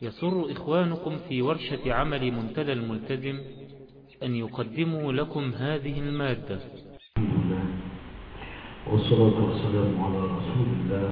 يسر إخوانكم في ورشة عمل منتدى الملتزم أن يقدموا لكم هذه المادة الحمد لله والصلاة والسلام على رسول الله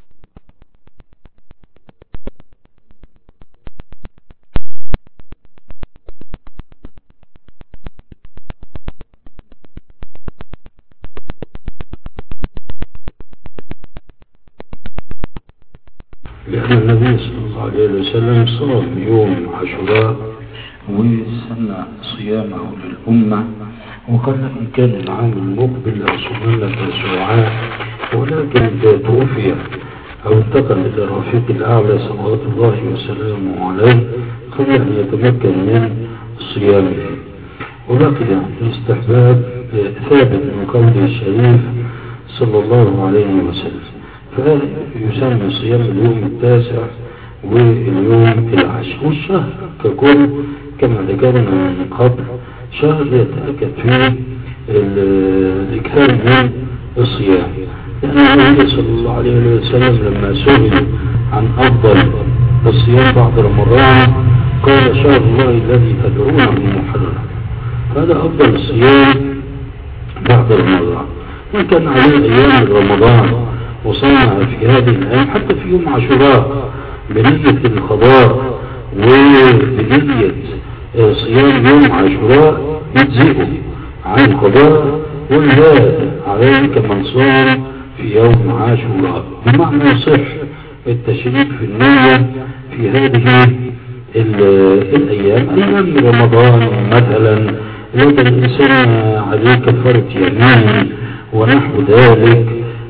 لأن النبي صلى الله عليه وسلم صام يوم عاشوراء وسن صيامه للأمة وقال إن كان العام المقبل أصومن تسوعاء ولكن توفي أو انتقل إلى الرفيق الأعلى صلوات الله وسلامه عليه قبل أن يتمكن من صيامه ولكن الاستحباب ثابت من قوله الشريف صلى الله عليه وسلم فيسمى صيام اليوم التاسع واليوم العاشر والشهر ككل كما ذكرنا من قبل شهر يتأكد فيه الإكثار من الصيام لأن النبي صلى الله عليه وسلم لما سئل عن أفضل الصيام بعد رمضان قال شهر الله الذي تدعونه محرم هذا أفضل الصيام بعد رمضان وإن كان عليه أيام رمضان وصنع في هذه الأيام حتى في يوم عاشوراء بنية القضاء وبنية صيام يوم عاشوراء يجزئه عن القضاء والزاد عليه كمن صام في يوم عاشوراء بمعنى يصح التشريك في النية في هذه الأيام أيام رمضان مثلا لدى الإنسان عليه كفارة يمين ونحو ذلك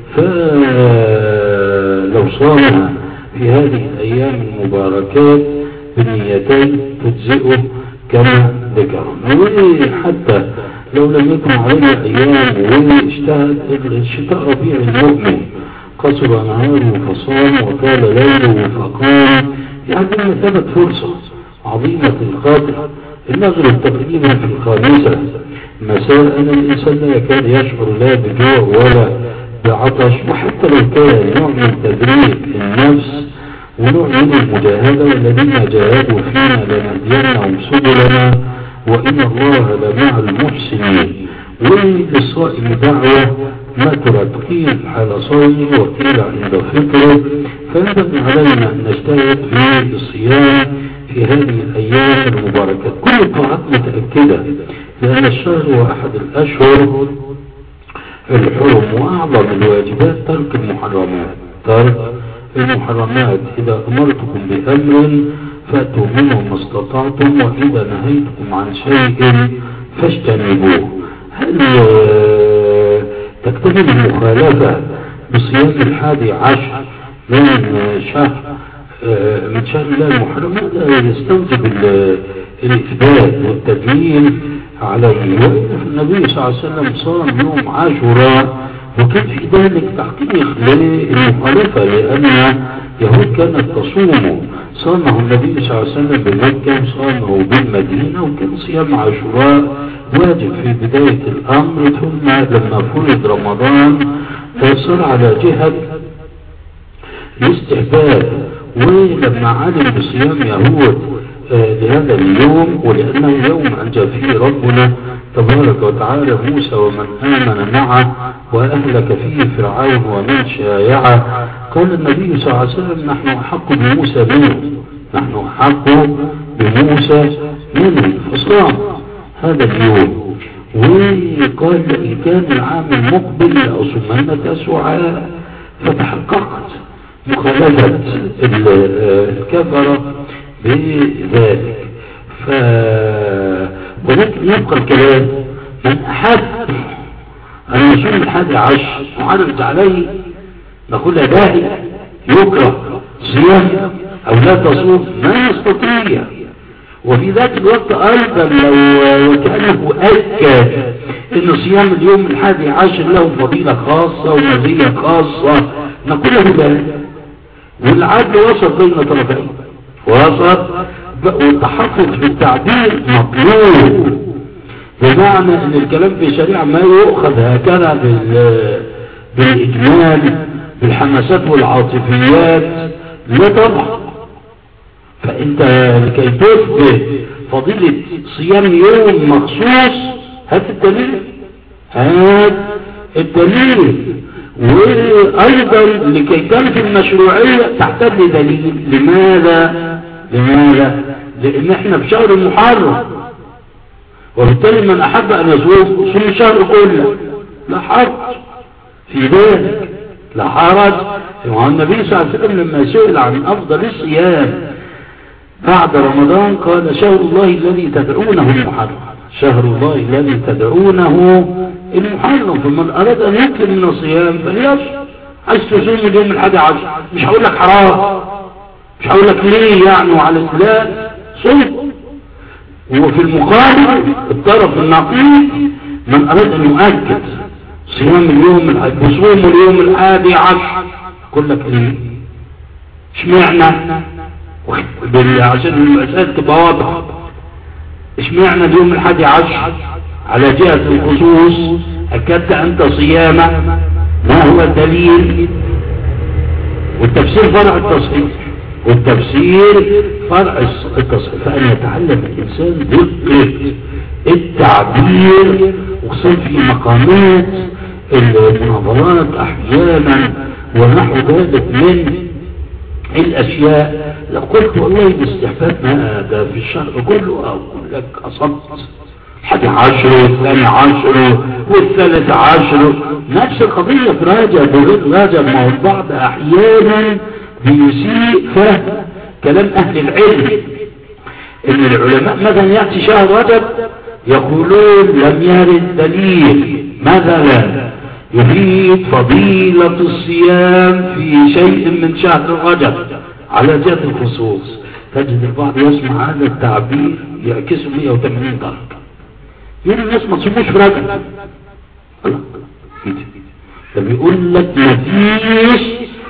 فلو صام في هذه الأيام المباركات بنيتين تجزئه كما ذكرنا وحتى لو لم يكن عليه أيام واجتهد الشتاء ربيع المؤمن قصر نهاره فصام وطال ليله فقام يعني ثبت فرصة عظيمة القدر المغرب تقريبا في الخامسة مساء الإنسان لا يكاد يشعر لا بجوع ولا بعطش وحتى لو كان نوع من تدريب النفس ونوع من المجاهدة والذين جاهدوا فينا لنهدينهم سبلنا وإن الله لمع المحسنين وللصائم دعوة مكرت قيل حال صومه وقيل عند فطره فيجب علينا أن نجتهد في الصيام في هذه الأيام المباركة كل الطاعات متأكدة لأن الشهر هو أحد الأشهر الحرم وأعظم الواجبات ترك المحرمات ترك المحرمات إذا أمرتكم بأمر فأتوا منه ما استطعتم وإذا نهيتكم عن شيء فاجتنبوه هل تكتمل المخالفة بصيام الحادي عشر من شهر من شهر الله المحرم هذا يستوجب الإثبات والتدليل عليه النبي صلى الله عليه وسلم صام يوم عاشوراء وكان في ذلك تحقيق للمخالفة لأن يهود كانت تصوم صامه النبي صلى الله عليه وسلم بمكة وصامه بالمدينة وكان صيام عاشوراء واجب في بداية الأمر ثم لما فرض رمضان صار على جهة الاستحباب ولما علم بصيام يهود لهذا اليوم ولأنه يوم أنجى فيه ربنا تبارك وتعالى موسى ومن آمن معه وأهلك فيه فرعون ومن شايعه قال النبي صلى الله عليه وسلم نحن أحق بموسى منه نحن أحق بموسى منه فصام هذا اليوم وقال إن كان العام المقبل لأصومن تسعى فتحققت مخالفة الكفرة بذلك ف ولكن يبقى الكلام من أحب أن يصوم الحادي عشر وعرفت عليه نقول باهي يكره صيام أو لا تصوم ما يستطيع وفي ذات الوقت أيضا لو وكأنه أكد أن صيام اليوم الحادي عشر له فضيلة خاصة ومزية خاصة نقول له باهي والعدل وسط بين طرفين وسط والتحفظ في التعبير مطلوب بمعنى ان الكلام في الشريعة ما يؤخذ هكذا بالإجمال بالحماسات والعاطفيات لا طبعا فانت لكي تثبت فضيلة صيام يوم مخصوص هات الدليل هات الدليل وايضا لكي تنفي المشروعية تحتاج لدليل لماذا لماذا لان احنا في شهر المحرم وبالتالي من احب ان يصوم صوم الشهر كله لا حرج في ذلك لا حرج النبي صلى الله عليه وسلم لما سئل عن افضل الصيام بعد رمضان قال شهر الله الذي تدعونه المحرم شهر الله الذي تدعونه المحرم فمن أراد أن يكثر من الصيام فليصم عايز تصوم اليوم الحادي عشر مش هقول لك حرام مش هقول لك ليه يعني وعلى لا صم وفي المقابل الطرف النقيض من أراد أن يؤكد صيام اليوم الحادي وصوم اليوم الحادي عشر يقول لك ايه اشمعنى عشان المسألة تبقى واضحة اشمعنى اليوم الحادي عشر على جهة الخصوص أكدت أنت صيامة ما هو الدليل والتفسير فرع التصحيح والتفسير فرع التصحيح فأن يتعلم الإنسان دقة التعبير وخصوصا في مقامات المناظرات أحيانا ونحو ذلك من الأشياء لو قلت والله باستحباب ما ده في الشهر كله أقول لك أصبت حد عشره الثاني عشره والثالث عشره نفس القضية في راجع بغير راجع ما هو البعض أحيانا بيسيء فهم كلام أهل العلم إن العلماء مثلا يأتي شهر رجب يقولون لم يرد دليل مثلا يفيد فضيلة الصيام في شيء من شهر رجب على جهة الخصوص تجد البعض يسمع هذا التعبير يعكسه 180 درجة يقول الناس ما تصوموش في رجب فبيقول لك مفيش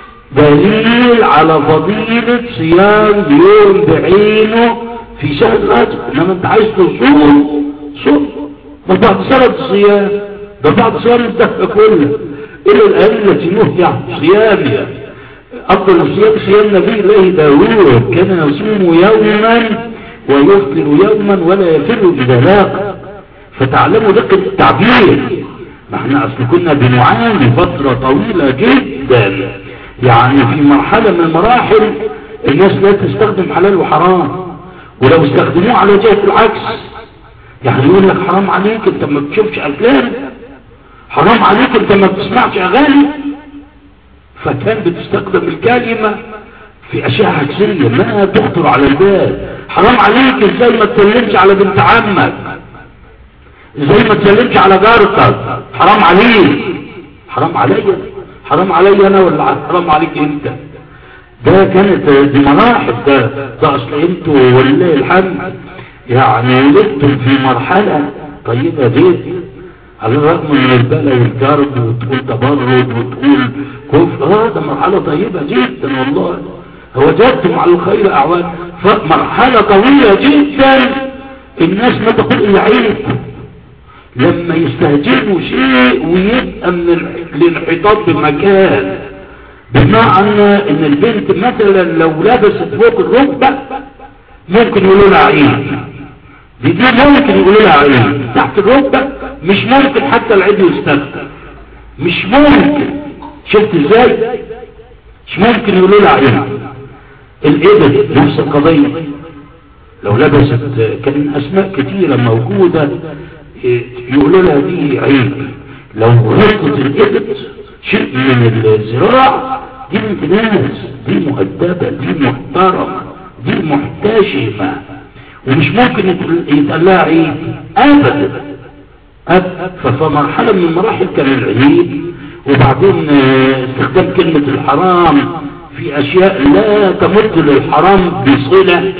دليل على فضيلة صيام يوم بعينه في شهر رجب انما انت عايز تصوم صوم ما بعد سنة الصيام ده بعد صيام الدفع كله إلى الآن التي نهي عن صيامها أفضل الصيام صيام نبي الله داوود كان يصوم يوما ويفطر يوما ولا يفر بذلاق فتعلموا دقة التعبير ما احنا اصل كنا بنعاني فترة طويلة جدا يعني في مرحلة من المراحل الناس لا تستخدم حلال وحرام ولو استخدموه على جهة العكس يعني يقول لك حرام عليك انت ما بتشوفش افلام حرام عليك انت ما بتسمعش اغاني فكان بتستخدم الكلمة في اشياء عكسية ما تخطر على البال حرام عليك ازاي ما تسلمش على بنت عمك ازاي ما تسلمش على جارتك حرام عليك حرام عليا حرام عليا انا ولا حرام عليك انت ده كانت دي مراحل ده ده اصل انتوا ولله الحمد يعني ولدتم في مرحلة طيبة جدا على الرغم من البلاء والكرب وتقول تبرد وتقول كفر اه ده مرحلة طيبة جدا والله وجدتم على الخير اعوان فمرحلة طويلة جدا الناس ما تقول الا عيب لما يستهجنوا شيء ويبقى من الانحطاط بمكان بمعنى ان البنت مثلا لو لبست فوق الركبة ممكن يقولوا لها عيب دي دي ممكن يقولوا لها عيب تحت الركبة مش ممكن حتى العيد يستخدم مش ممكن شفت ازاي مش ممكن يقولوا لها عيب الابل نفس القضية لو لبست كان اسماء كتيرة موجودة يقولوا لها دي عيب لو غلطت الابل شيء من الزراع دي بنت ناس دي مؤدبة دي محترمة دي محتشمة ومش ممكن يتقال لها عيب ابدا فمرحلة من المراحل كان العيب وبعدين استخدام كلمة الحرام في اشياء لا تمد للحرام بصلة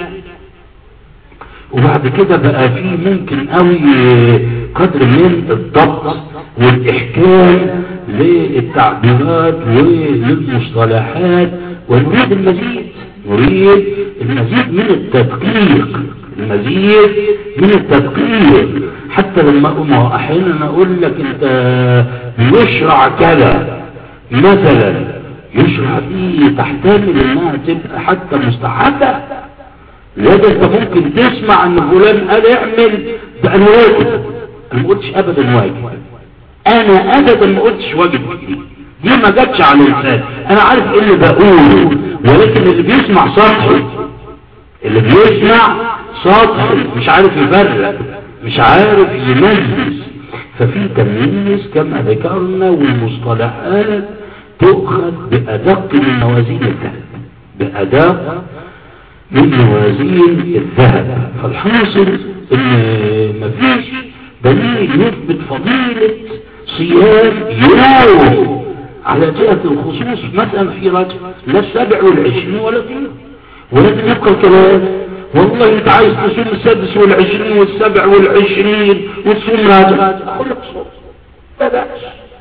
وبعد كده بقى في ممكن قوي قدر من الضبط والاحكام للتعبيرات وللمصطلحات ونريد المزيد نريد المزيد من التدقيق المزيد من التدقيق حتى لما أقوم أحيانا أقول لك أنت يشرع كذا مثلا يشرع دي تحتمل انها تبقى حتى مستحبة لا ده انت ممكن تسمع ان فلان قال اعمل ده انا واجب انا ما قلتش ابدا واجب انا ابدا ما قلتش واجب دي دي ما جاتش على لساني انا عارف ايه اللي بقوله ولكن اللي بيسمع سطحي اللي بيسمع سطحي مش عارف يفرق مش عارف يميز ففي تمييز كما ذكرنا والمصطلحات تؤخذ بأدق من موازين الذهب بأدق من موازين الذهب فالحاصل ان مفيش دليل يثبت فضيلة صيام يوم على جهة الخصوص مثلا في رجل لا السبع والعشرين ولا غيره ولكن يبقى الكلام والله انت عايز تصوم السادس والعشرين والسبع والعشرين وتصوم هذا اقول لك صوم لا بأس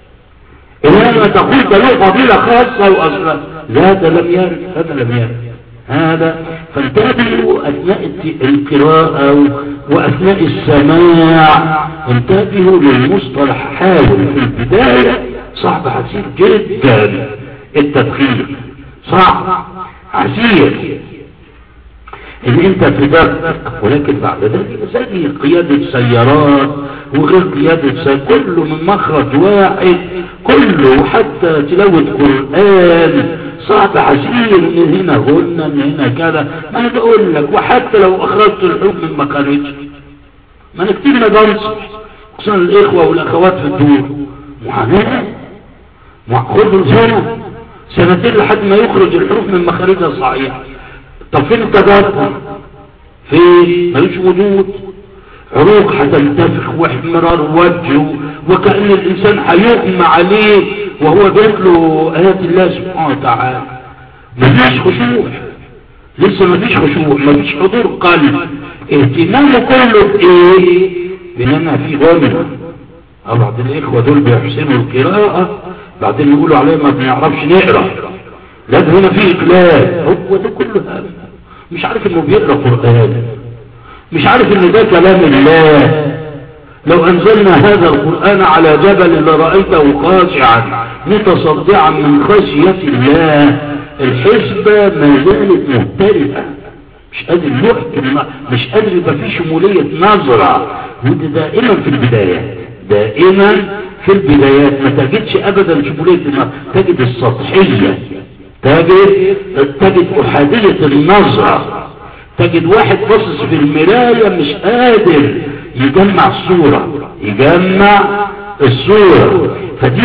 انما تقول ده له فضيلة خاصة واصلا لا ده لم يرد هذا لم يرد هذا فانتبهوا اثناء القراءة واثناء السماع انتبهوا للمصطلح حاول في البداية صعب عسير جدا التدخيل صعب عسير ان انت تدقق ولكن بعد ذلك زي قيادة سيارات وغير قيادة سيارات كله من مخرج واحد كله حتى تلاوة قرآن صعب عسير من هنا غنى من هنا كذا ما انا بقول لك وحتى لو اخرجت الحب من مخارج ما انا كتير ما بنصح خصوصا الاخوة والاخوات في الدور معاناة خذوا سنة سنتين لحد ما يخرج الحروف من مخارجها الصحيحة طب فين التدبر فين ملوش وجود عروق هتنتفخ واحمرار وجهه وكأن الإنسان هيغمى عليه وهو بيتلو آيات الله سبحانه وتعالى مفيش خشوع لسه مفيش خشوع مفيش حضور قلب اهتمامه كله بايه بانما في غنى بعض الاخوة دول بيحسنوا القراءة بعدين يقولوا عليه ما بنعرفش نقرأ لا ده هنا في اقلال هو ده كله هم مش عارف انه بيقرأ قرآن مش عارف ان ده كلام الله لو انزلنا هذا القرآن على جبل لرأيته خاشعا متصدعا من خشية الله الحسبة ما زالت مهترئة مش قادر يحكم مش قادر يبقى فيه شمولية نظرة وده دائما في البدايات دائما في البدايات ما تجدش ابدا شمولية النظر تجد السطحية تجد تجد احادية النظرة تجد واحد باصص في المراية مش قادر يجمع الصورة يجمع الصورة فدي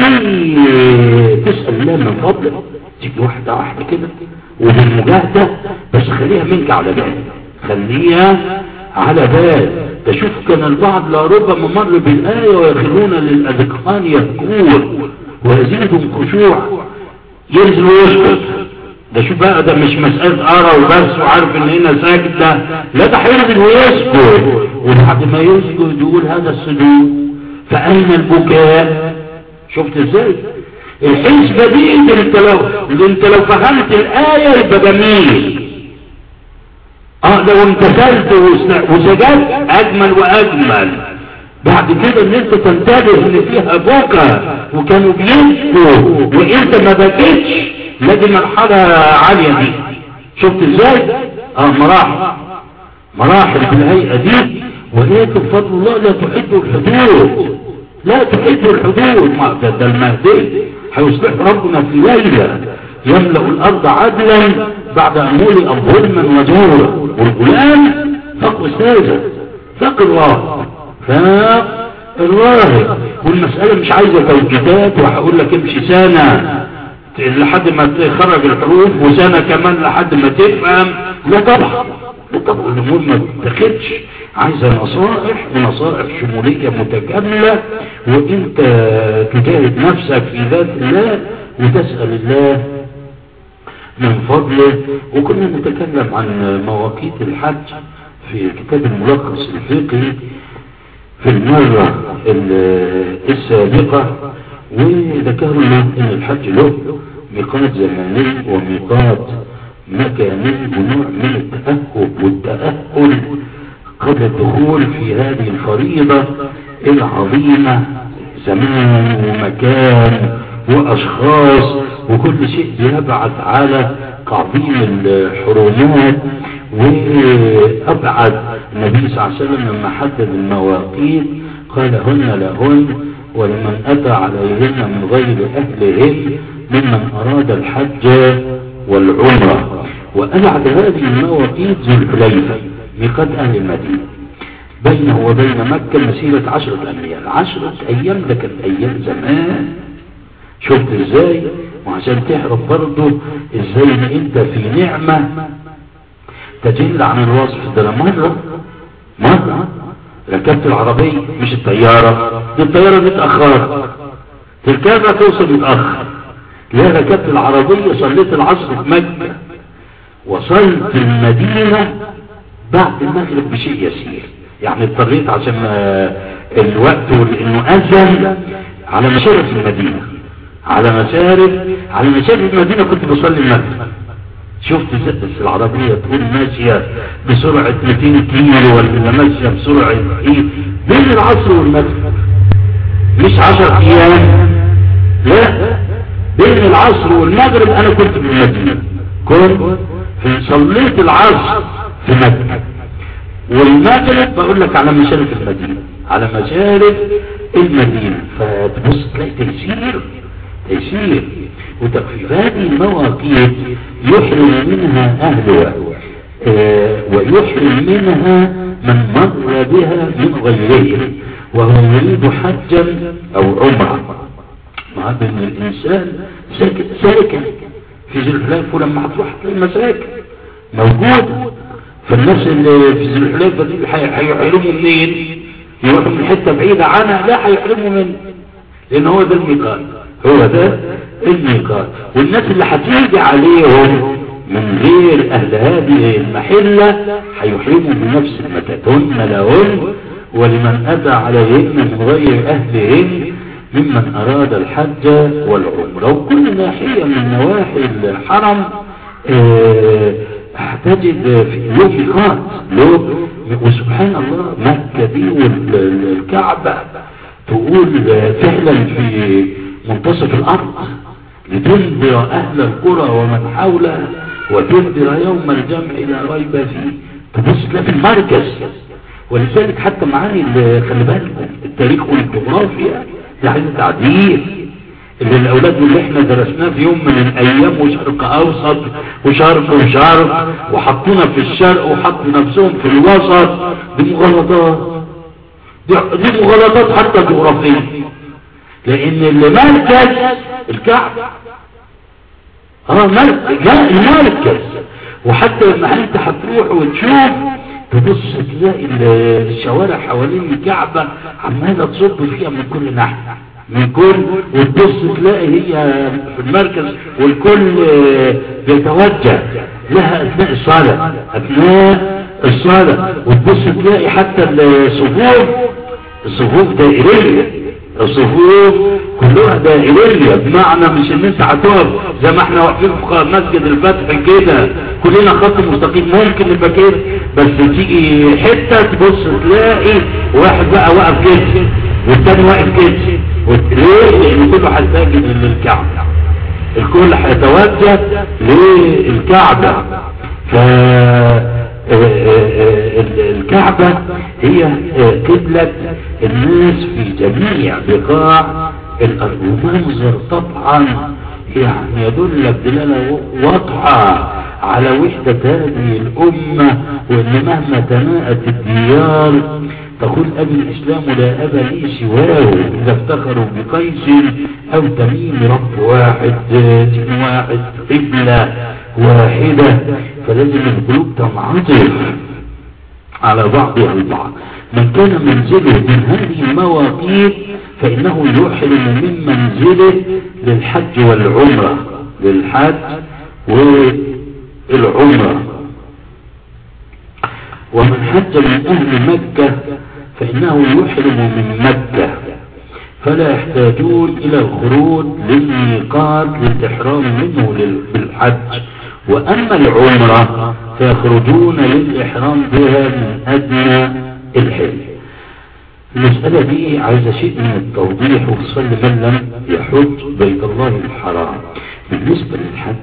تسأل الله من فضلك تيجي واحدة واحدة كده وبالمجاهدة بس خليها منك على بال خليها على بال تشوف كان البعض لربما مر بالآية ويخلون للأذقان يبكون ويزيدهم خشوع ينزل ويسكت ده شوف بقى ده مش مسألة أرى وبس وعارف ان هنا ساكتة لا ده هينزل ويسكت وبعد ما يسجد يقول هذا السجود فأين البكاء شفت ازاي الحسبة دي انت انت لو انت لو فهمت الآية يبقى جميل اه لو امتثلت وسجدت اجمل واجمل بعد كده ان انت تنتبه ان فيها بكى وكانوا بيبكوا وانت ما بكيتش لا دي مرحلة عالية دي شفت ازاي اه مراحل مراحل بالهيئة دي ولكن فضل الله لا تحب الحدود لا تحب الحدود ما ده, ده المهدي هيصلح ربنا في ليلة يملأ الارض عدلا بعد ان ملئ ظلما وزورا والغلام فق استاذة فق الله فاق الراهب والمسألة مش عايزة توجيهات وهقول لك امشي سنة لحد ما تخرج الحروف وسنة كمان لحد ما تفهم لا طبعا لا طبعا الامور ما تاخدش عايزة نصائح ونصائح شمولية متكاملة وانت تجاهد نفسك في ذات الله وتسأل الله من فضله وكنا نتكلم عن مواقيت الحج في كتاب الملخص الفقهي في المرة السابقة وذكرنا ان الحج له ميقات زماني وميقات مكاني ونوع من التأهب والتأهل قبل الدخول في هذه الفريضة العظيمة زمان ومكان واشخاص وكل شيء يبعث على عظيم الحرمات وأبعد النبي صلى الله عليه وسلم لما حدد المواقيت قال هن لهن ولمن أتى عليهن من غير أهلهن ممن أراد الحج والعمرة وأبعد هذه المواقيت ذو الحليفة ميقات أهل المدينة بينه وبين مكة مسيرة عشرة أيام عشرة أيام ده كانت أيام زمان شفت ازاي وعشان تعرف برضه ازاي ان انت في نعمة تجل عن الوصف ده مرة مرة ركبت العربية مش الطيارة دي الطيارة متأخرة تركبها توصل متأخر لا ركبت العربية صليت العصر في مكة وصلت المدينة بعد المغرب بشيء يسير يعني اضطريت عشان الوقت انه اذن على مشارف المدينة على مشارف على مشارف المدينة كنت بصلي المغرب شفت بس العربية تقول ماشية بسرعة 200 كيلو ولا ماشية بسرعة ايه بين العصر والمغرب مش 10 ايام لا بين العصر والمغرب انا كنت في المدينة كنت في صليت العصر في مكة والمغرب بقول لك على مشارف المدينة على مشارف المدينة فتبص تلاقي تيسير تيسير وتخفيف هذه المواقيت يحرم منها أهلها آه ويحرم منها من مر بها من غيره وهو يريد حجا أو عمرة مع ان الإنسان ساكن ساكن في ذي الحليفة ولما هتروح تلاقي مساكن موجود فالناس اللي في ذي الحليفة دي هيحرموا منين يروحوا من حتة بعيدة عنها لا هيحرموا منه لان هو ده الميقات هو ده الميقات والناس اللي هتيجي عليهم من غير اهل هذه المحلة هيحرموا بنفس المكان هن لهن ولمن اتى عليهن من غير اهلهن ممن اراد الحج والعمرة وكل ناحية من نواحي الحرم اه هتجد في له ميقات له وسبحان الله مكة دي والكعبة تقول فعلا في منتصف الأرض لتنذر أهل القرى ومن حولها وتنذر يوم الجمع لا ريب فيه تبص تلاقي في المركز ولذلك حتى معاني خلي بالكم التاريخ والجغرافيا دي عايزه تعديل اللي الاولاد اللي احنا درسناه في يوم من الايام وشرق اوسط وشرق وشرق وحطونا في الشرق وحطوا نفسهم في الوسط دي مغالطات دي, دي مغالطات حتى جغرافية لان اللي مركز الكعبة اه مركز لا المركز وحتى لما انت هتروح وتشوف تبص تلاقي الشوارع حوالين الكعبة عمالة تصب فيها من كل ناحية من كل وتبص تلاقي هي في المركز والكل بيتوجه لها اثناء الصلاة اثناء الصلاة وتبص تلاقي حتى الصفوف الصفوف دائرية الصفوف كلها دائرية بمعنى مش ان انت هتقف زي ما احنا واقفين في مسجد الفتح كده كلنا خط مستقيم ممكن نبقى كده بس تيجي حتة تبص تلاقي واحد بقى واقف كده والتاني واقف كده ليه؟ لان كله هيتجه للكعبة الكل هيتوجه للكعبة ف الكعبة هي قبلة الناس في جميع بقاع الأرض ومنظر طبعا يعني يدلك دلالة واضحة على وحدة هذه الأمة وإن مهما تناءت الديار تقول أبي الإسلام لا أبا لي سواه إذا افتخروا بقيس أو تميم رب واحد دين واحد قبلة واحدة فلازم القلوب تنعطف على بعضها البعض من كان منزله من هذه المواقيت فإنه يحرم من منزله للحج والعمرة للحج والعمرة ومن حج من أهل مكة فإنه يحرم من مكة فلا يحتاجون إلى الخروج للميقات للإحرام منه بالحج وأما العمرة فيخرجون للإحرام بها من أدنى الحل المسألة دي عايزة شيء من التوضيح وصل من لم يحج بيت الله الحرام بالنسبة للحج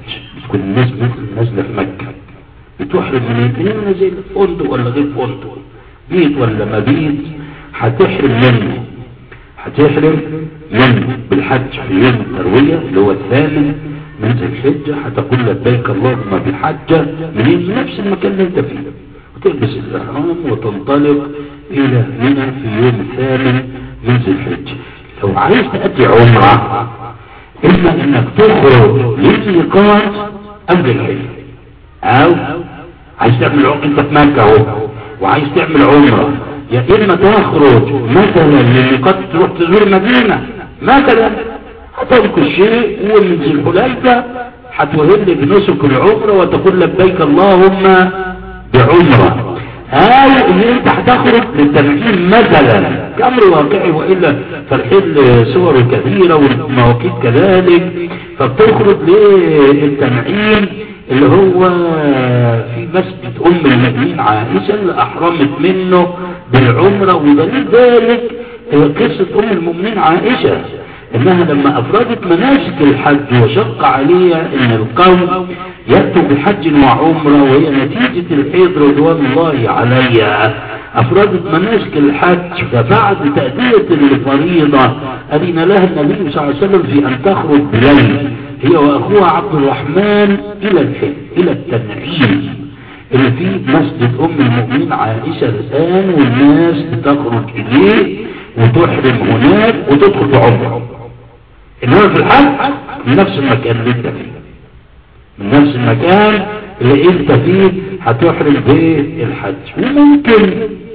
تكون الناس مثل نازلة في مكة بتحرم من ايه نازل فندق ولا غير فندق بيت ولا ما بيت هتحرم منه هتحرم منه بالحج في يوم التروية اللي هو الثامن من ذي الحجة هتقول لبيك اللهم بحجة من نفس المكان اللي انت فيه وتلبس الإحرام وتنطلق إلى هنا في يوم الثامن من ذي الحجة لو عايز تأتي عمرة إما إنك تخرج للميقات قبل الحجة أو عايز تعمل عمرة أنت في مكة أهو وعايز تعمل عمرة يا إما تخرج مثلا للميقات تروح تزور مدينة مثلا هترك الشيء ومن ذي الحليفة هتوهل بنسك العمرة وتقول لبيك اللهم بعمرة او ان انت هتخرج للتنعيم مثلا كامر واقعي والا فالحل صور كثيرة والمواقيت كذلك فبتخرج للتنعيم اللي هو في مسجد ام المؤمنين عائشة اللي احرمت منه بالعمرة ودليل ذلك قصة ام المؤمنين عائشة انها لما افردت مناسك الحج وشق عليها ان القوم يأتوا بحج وعمرة وهي نتيجة الحيض رضوان الله عليها افردت مناسك الحج فبعد تأدية الفريضة أذن لها النبي صلى الله عليه وسلم في ان تخرج بليل هي واخوها عبد الرحمن الى الحج الى التنعيم اللي في مسجد ام المؤمنين عائشة الان والناس بتخرج اليه وتحرم هناك وتدخل بعمره انما في الحج من نفس المكان اللي انت فيه من نفس المكان اللي انت فيه هتحرم بالحج وممكن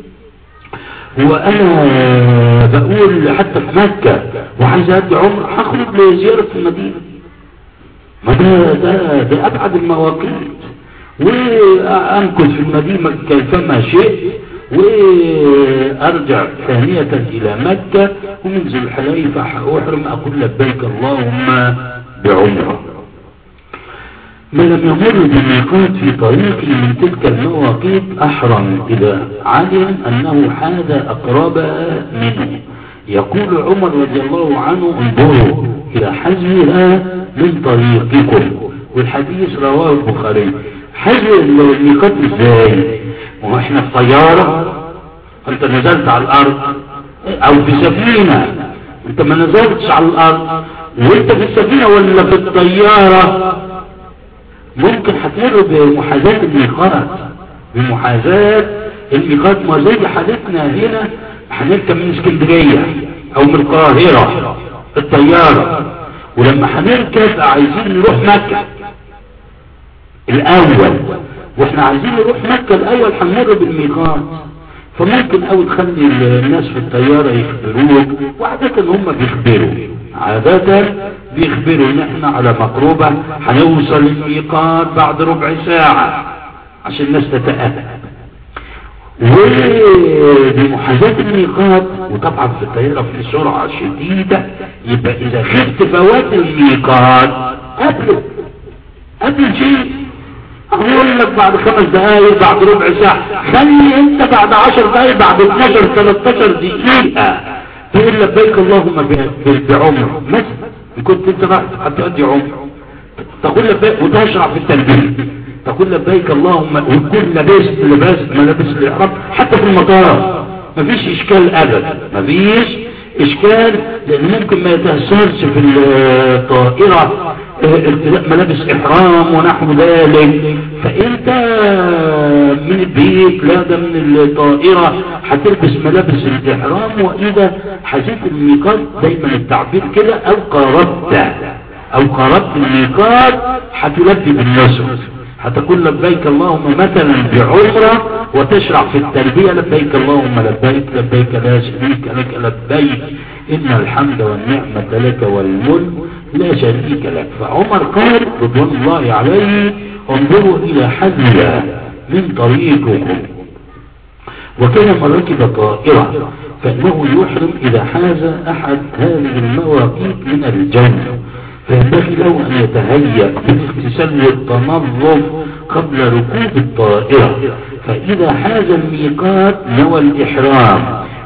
هو انا بقول حتى في مكة وعايز ادي عمر هخرج لزيارة المدينة ما ده ده ده ابعد المواقيت وامكث في المدينة كيفما شئت وارجع ثانية الى مكة ومن ذي الحليفة احرم اقول لبيك اللهم بعمرة ما لم يمر بالميقات في طريقه من تلك المواقيت احرم اذا علم انه حاز اقربها منه يقول عمر رضي الله عنه انظروا الى حزمها من طريقكم والحديث رواه البخاري حزم الميقات ازاي ما هو احنا في طيارة انت نزلت على الارض او في سفينة انت ما نزلتش على الارض وانت في السفينة ولا في الطيارة ممكن هتمر بمحاذاة الميقات بمحاذاة الميقات ما زي حالتنا هنا هنركب من اسكندرية او من القاهرة الطيارة ولما هنركب عايزين نروح مكة الاول واحنا عايزين نروح مكة الاول هنمر بالميقات فممكن او تخلي الناس في الطيارة يخبروك وعادة هم بيخبروا عادة بيخبروا ان احنا على مقربة هنوصل الميقات بعد ربع ساعة عشان الناس تتأهل وبمحاذاة الميقات وطبعا في الطيارة في سرعة شديدة يبقى اذا خفت فوات الميقات قبل قبل شيء اقول لك بعد خمس دقايق بعد ربع ساعة خلي انت بعد عشر دقايق بعد 12 13 دقيقة تقول لبيك اللهم بعمر مثلا كنت انت راح هتؤدي عمر تقول لبيك وتشرع في التلبية تقول لبيك اللهم وتكون لابس لباس ملابس الاحرام حتى في المطار مفيش اشكال ابدا مفيش اشكال لان ممكن ما يتأثرش في الطائرة ارتداء ملابس احرام ونحو ذلك فانت من البيت لا ده من الطائرة هتلبس ملابس الاحرام واذا حسيت الميقات دايما التعبير كده او قاربت او قاربت الميقات هتلبي بالنسر هتقول لبيك اللهم مثلا بعمرة وتشرع في التلبية لبيك اللهم لبيك لبيك لا شريك لك لبيك إن الحمد والنعمة لك والملك لا شريك لك فعمر قال رضوان الله عليه انظروا إلى حذية من طريقكم وكان من ركب طائرة فإنه يحرم إذا حاز أحد هذه المواقيت من الجنة فينبغي له أن يتهيأ بالاغتسال والتنظف قبل ركوب الطائرة فإذا حاز الميقات نوى الإحرام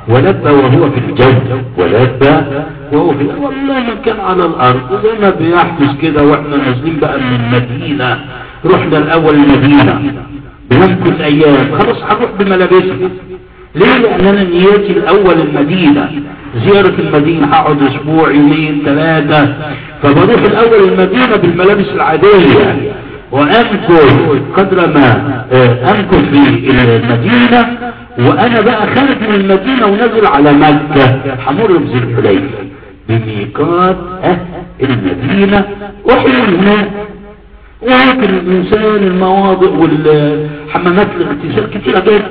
ولبى وهو في الجو ولبى وهو في والله ما كان على الارض زي ما بيحدث كده واحنا نازلين بقى من المدينة رحنا الاول المدينة بنمكث ايام خلاص هنروح بملابسنا ليه لان انا نيتي الاول المدينة زيارة المدينة هقعد اسبوع يومين ثلاثة فبروح الاول المدينة بالملابس العادية وامكث قدر ما امكث في المدينة وانا بقى خارج من المدينة ونزل على مكة حمر بذي الحليفة بميقات المدينة احيل هناك ولكن الانسان المواضع والحمامات الاغتسال كتيرة جدا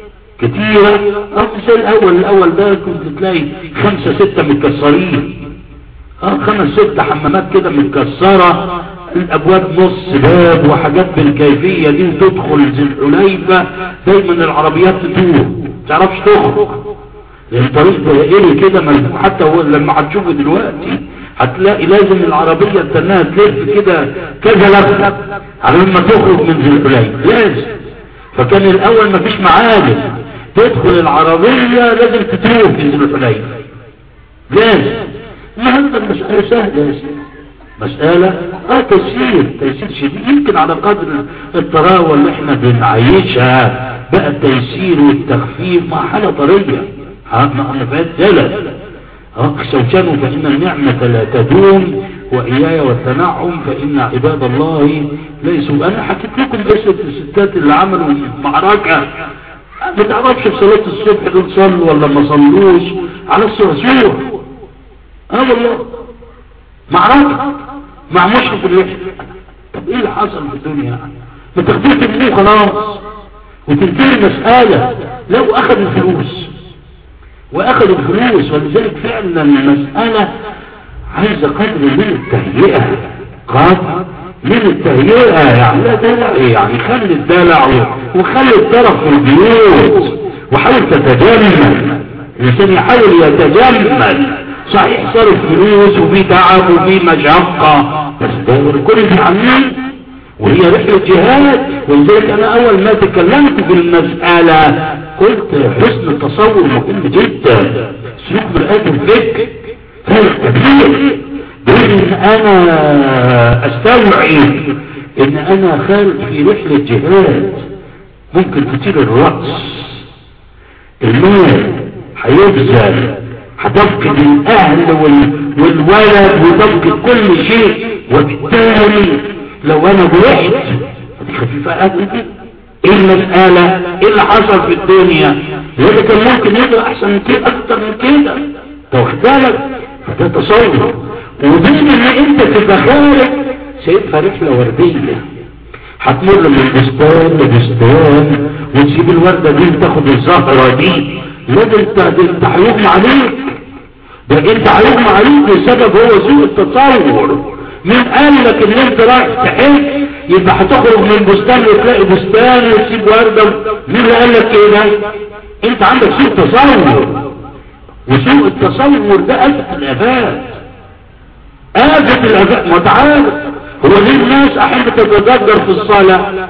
كتيرة اه مثال الاول الاول ده كنت تلاقي خمسة ستة متكسرين اه خمس ست حمامات كده متكسرة الابواب نص باب وحاجات بالكيفية دي وتدخل ذي الحليفة دايما العربيات تدور تعرفش تخرج لان طريق دائري كده ملفوف حتى هو لما هتشوفه دلوقتي هتلاقي لازم العربية تنها تلف كده كذا لفة على لما تخرج من ذي الحليفة لازم فكان الاول مفيش معالم تدخل العربية لازم تتروح في ذي الحليفة لازم النهارده المسألة سهلة يا سيدي مسألة اه تيسير تيسير شديد يمكن على قدر الطراوة اللي احنا بنعيشها بقى التيسير والتخفيف مع حالة طرية انا فات ثلاث اخشوشان فإن النعمة لا تدوم وإياي والتنعم فإن عباد الله ليسوا أنا حكيت لكم قصة الستات اللي عملوا معركة ما تعرفش في صلاة الصبح دول صلوا ولا ما صلوش على الصرصور اه والله معركة مع مشرف الوحد طب ايه اللي حصل في الدنيا ما تاخدوش تبنيه خلاص وتنتهي المسألة لو اخذ الفلوس واخذ الفلوس ولذلك فعلا المسألة عايزة قدر من التهيئة قدر من التهيئة يعني لا دلع يعني خلي الدلع وخلي الطرف في البيوت وحاول تتجمل الانسان يحاول يتجمل صحيح صرف فلوس وفي تعب وفي مشقة بس ده كل في عمين وهي رحلة جهاد ولذلك انا اول ما تكلمت في المسألة قلت حسن التصور مهم جدا سلوك مرآة الفكر فرق كبير بين ان انا استوعب ان انا خارج في رحلة جهاد ممكن كتير الرأس المال هيبذل هتفقد الاهل وال... والولد وتفقد كل شيء وبالتالي لو انا جرحت دي خفيفة قوي ايه المسألة ايه اللي حصل في الدنيا لذا كان ممكن يبقى احسن من كده اكتر من كده واخد بالك فده تصور وبين ان انت تبقى خارج شايفها رحلة وردية هتمر من بستان لبستان وتسيب الوردة دي وتاخد الزهرة دي لازم انت هيغمى عليك ده انت هيغمى عليك بسبب هو سوء التصور مين قال لك ان انت رايح تحج يبقى هتخرج من بستان وتلاقي بستان وتسيب وردة مين اللي قال لك كده انت عندك سوء تصور وسوء التصور ده آفة الآفات آفة الآفات ما تعالى هو ليه الناس أحب تتذكر في الصلاة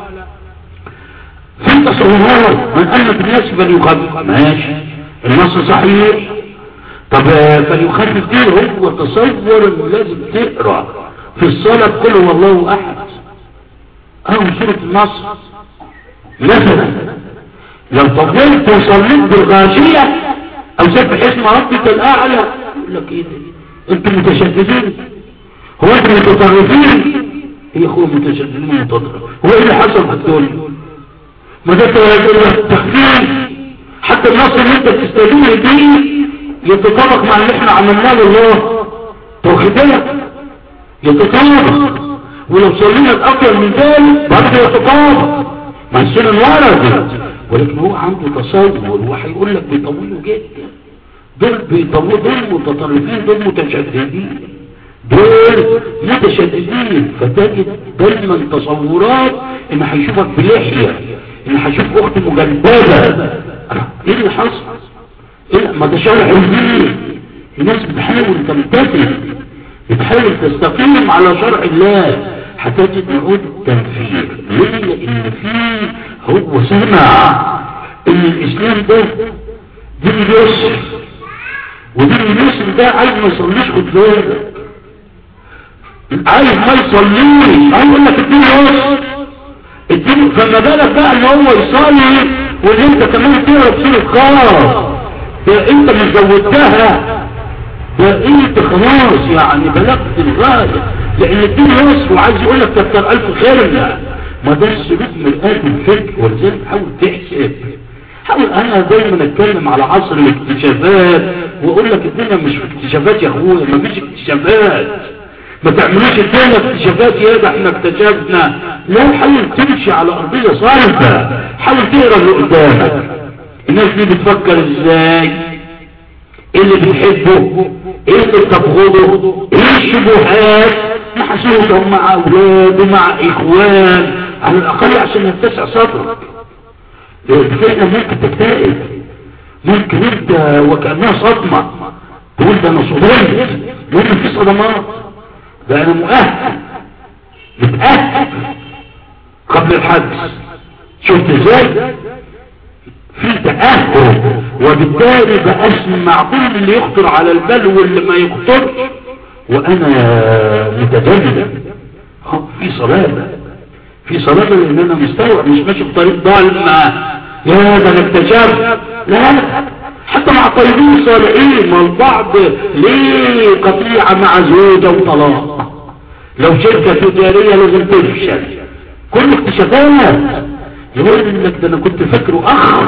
في تصورات من أن الناس فليخفف ماشي النص صحيح طب فليخفف دي هو تصور لازم تقرأ في الصلاة كله والله أحد أو سورة النصر مثلا لو طولت وصليت بالغاشية او سبح اسم ربك الاعلى يقول لك ايه ده انتم متشددين هو انتم متطرفين هي اخوه متشددين ومتطرف هو ايه اللي حصل في الدنيا ما ده تخفيف حتى النص اللي انت بتستخدمه دي يتطابق مع اللي احنا عملناه لله واخد بالك يتطابق ولو صلينا اكثر من ذلك برضه يتطابق مع السنه الورد ولكن هو عنده تصور وهيقول لك بيطولوا جدا دول بيطولوا دول متطرفين دول متشددين دول متشددين فتجد دايما تصورات ان هيشوفك بلحية ان هيشوف اخت مجلبة ايه اللي حصل إيه ما ده شرع الدين الناس بتحاول تمتثل بتحاول تستقيم على شرع الله هتجد نعود التنفير ليه لان فيه هو سمع ان الاسلام ده دين اليسر ودين اليسر ده عايز ما يصليش خد بالك عايز ما يصليش عايز يقول لك الدين يسر الدين فما بالك بقى ان هو يصلي وان انت كمان تقرا بسوره خاص ده انت مش زودتها ده انت خلاص يعني بلغت الغايه لان الدين يسر وعايز يقول لك كتر الف خير ما ده السلوك من الآن الفكر ولذلك حاول تحسب حاول انا دايما اتكلم على عصر الاكتشافات واقول لك الدنيا مش في اكتشافات يا اخويا ما فيش اكتشافات ما تعملوش الدنيا اكتشافات يا ده احنا اكتشفنا لا حاول تمشي على ارضيه صلبه حاول تقرا اللي قدامك الناس دي بتفكر ازاي ايه اللي بتحبه ايه اللي بتبغضه ايه الشبهات محسوسهم مع اولاد ومع اخوان على الاقل عشان يتسع صدرك فعلا ممكن تكتئب ممكن انت وكأنها صدمة تقول ده انا صدمت ممكن في صدمات ده انا مؤهل متأهل قبل الحدث شفت ازاي في تأهل وبالتالي بأسمع كل اللي يخطر على البال واللي ما يخطرش وانا متجنب في صلابة في صلابة لان انا مستوعب مش ماشي بطريق ضالمة يا ده انا اكتشفت لا حتى مع طيبين صالحين ما البعض ليه قطيعة مع زوجة وطلاق لو شركة تجارية لازم تفشل كل اكتشافات يقول لك ده انا كنت فاكره اخ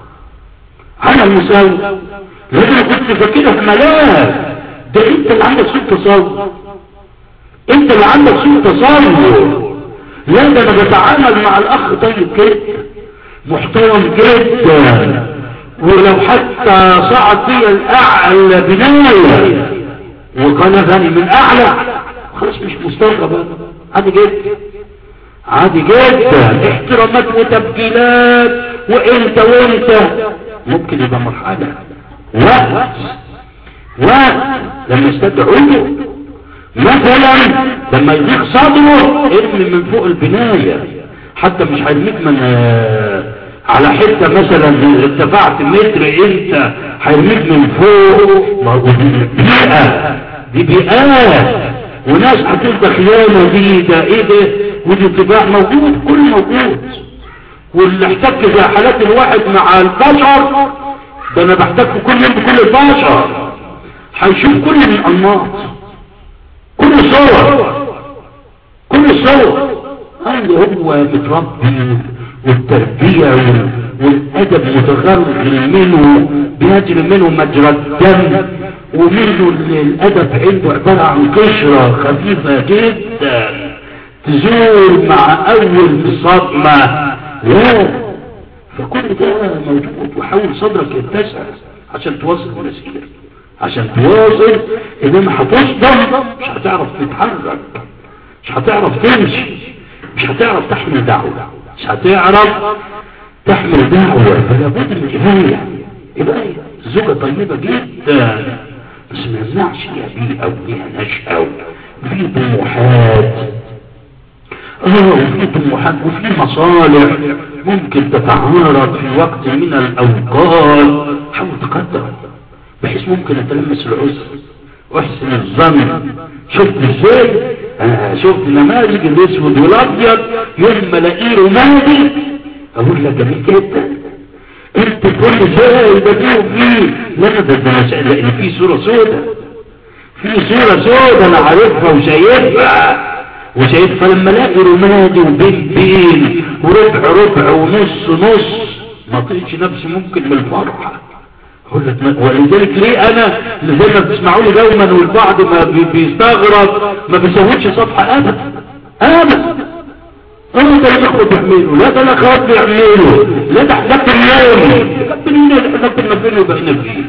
على المساوي لازم كنت فاكره ملاك ده انت اللي عندك سوء تصور انت اللي عندك سوء تصور لا ده انا بتعامل مع الاخ طيب كده محترم جدا ولو حتى صعد في الاعلى بناية وكان غني من اعلى خلاص مش مستغرب عادي جدا عادي جدا احترامات وتبجيلات وانت وانت ممكن يبقى مرحلة وقت ولما يستدعوه مثلا لما يضيق صدره ارمي من فوق البناية حتى مش هيرميك من على حتة مثلا ارتفعت متر انت هيرميك من فوق ما هو دي بيئة دي بيئات وناس هتبقى خيانة دي ده ايه ده ودي طباع موجود كل موجود واللي احتك زي حالات الواحد مع البشر ده انا بحتك كل يوم بكل البشر هيشوف كل الانماط كل صور كل صور اللي هو متربي والتربية والادب متغرغل منه بيجري منه مجرى الدم ومنه الادب عنده عبارة عن قشرة خفيفة جدا تزور مع اول صدمة لا فكل ده موجود وحاول صدرك يتسع عشان توصل المسيرة عشان تواصل انما هتصدم مش هتعرف تتحرك مش هتعرف تمشي مش هتعرف تحمل دعوة مش هتعرف تحمل دعوة فلا بد من إباية إباية زوجة طيبة جدا بس ما يمنعش ليها بيئة وليها نشأة وفي طموحات اه وفي طموحات وفي مصالح ممكن تتعارض في وقت من الأوقات حاول تقدر بحيث ممكن اتلمس العذر واحسن الظن شفت ازاي انا شفت نماذج الاسود والابيض يوم ما الاقيه رمادي اقول لك جميل جدا انت كل شيء ده فيه وفيه لا ده ده لان في صوره سوداء في صوره سوداء انا عارفها وشايفها وشايف فلما الاقي رمادي وبين بين وربع ربع ونص نص ما طيش نفسي ممكن من الفرحه ولذلك ليه انا زي ما بتسمعوا لي دوما والبعض ما بيستغرب ما بيسويش صفحة ابدا ابدا انا ده الاخوة بيعملوا لا ده الاخوات بيعملوا لا ده احنا اليوم ربنا احنا كنا فين وبقينا فيه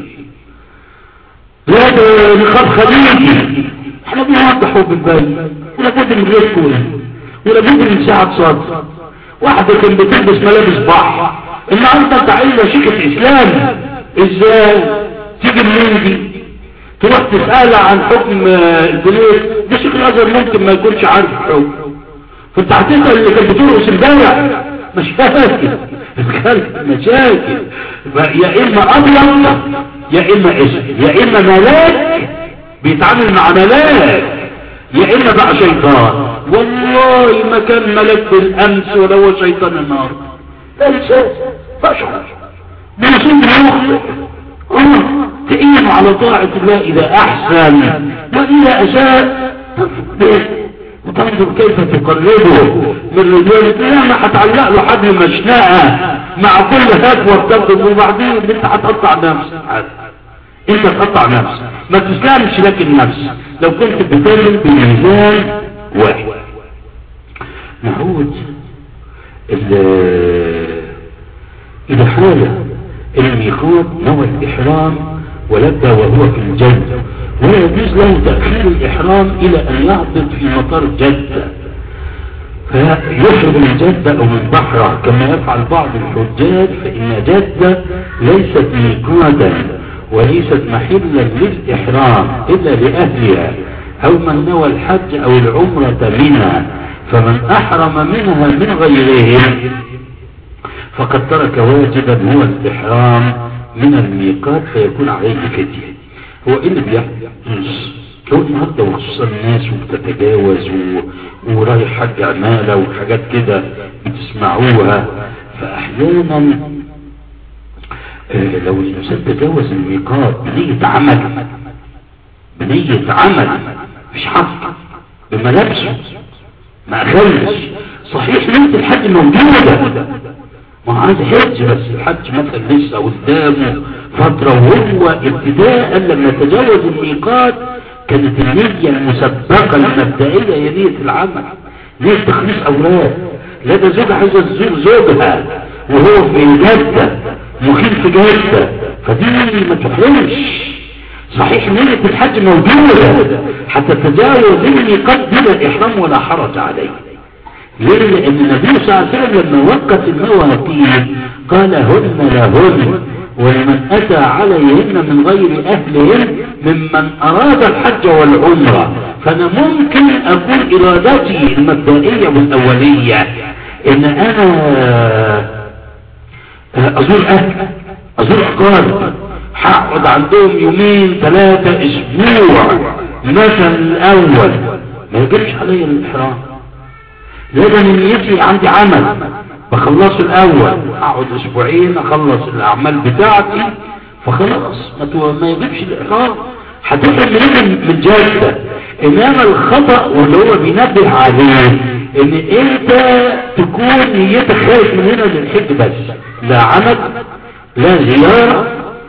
لا ده نخاف خليجي احنا بنوضحوا بالبال ولا بد من غير كوره ولا بد من ساعة صدر واحدة كانت بتلبس ملابس بحر النهارده انت عايزة شيكة اسلام ازاي تيجي منين دي تروح تسأل عن حكم البنوك ده شيخ الازهر ممكن ما يكونش عارف الحكم فانت هتسأل اللي كان بترقص امبارح مشاكل الخلق مشاكل يا اما ابيض يا اما اسود يا اما ملاك بيتعامل مع ملاك يا اما بقى شيطان والله ما كان ملاك بالامس ولا هو شيطان النهارده ليس بشر معصوم يخطئ اه تعينوا على طاعة الله اذا احسن واذا اساء تفضل وتنظر كيف تقربه من رجال لا ما هتعلق له حبل مشنقة مع كل هاتف وتفضل وبعدين انت هتقطع نفسك انت تقطع نفسك ما تسلمش لك النفس لو كنت بتعمل بميزان واحد نعود إذا حال الميقات نوى الإحرام ولبى وهو في الجنة ولا يجوز له تأخير الإحرام إلى أن يهبط في مطار جدة فيخرج من جدة أو من بحرة كما يفعل بعض الحجاج فإن جدة ليست ميقاتا وليست محلا للإحرام إلا لأهلها أو من نوى الحج أو العمرة منها فمن أحرم منها من غيرهم فقد ترك واجبا هو الإحرام من الميقات فيكون عليه فدية هو إيه اللي بيحدث لو النهارده وخصوصا الناس وبتتجاوز و... ورايح حج عمالة وحاجات كده بتسمعوها فأحيانا آه لو الإنسان تجاوز الميقات بنية عمل بنية عمل مش حق بملابسه ما أخلش صحيح نية الحج موجودة ما عايز حج بس الحج مثلا لسه قدامه فترة وهو ابتداء لما تجاوز الميقات كانت النية المسبقة المبدئية هي نية العمل نية تخليص أولاد لا ده زوجها عايزة تزور زوجها وهو في جدة مقيم في جدة فدي ما تحرمش صحيح نية الحج موجودة حتى تجاوز الميقات بلا إحرام ولا حرج عليه ليه لأن النبي صلى الله عليه وسلم لما وقت المواقيت قال هن لهن ولمن أتى عليهن من غير أهلهن ممن أراد الحج والعمرة فأنا ممكن أقول إرادتي المبدئية والأولية إن أنا أزور أهل أزور أقارب هقعد عندهم يومين ثلاثة أسبوع مثلا الأول ما يجبش علي الإحرام لازم نيتي عندي عمل بخلصه الاول اقعد اسبوعين اخلص الاعمال بتاعتي فخلاص ما, تو... ما يجيبش الاحرام هتفهم منين من جاده انما الخطأ واللي هو بينبه عليه ان انت تكون نيتك خارج من هنا للحج بس لا عمل لا زيارة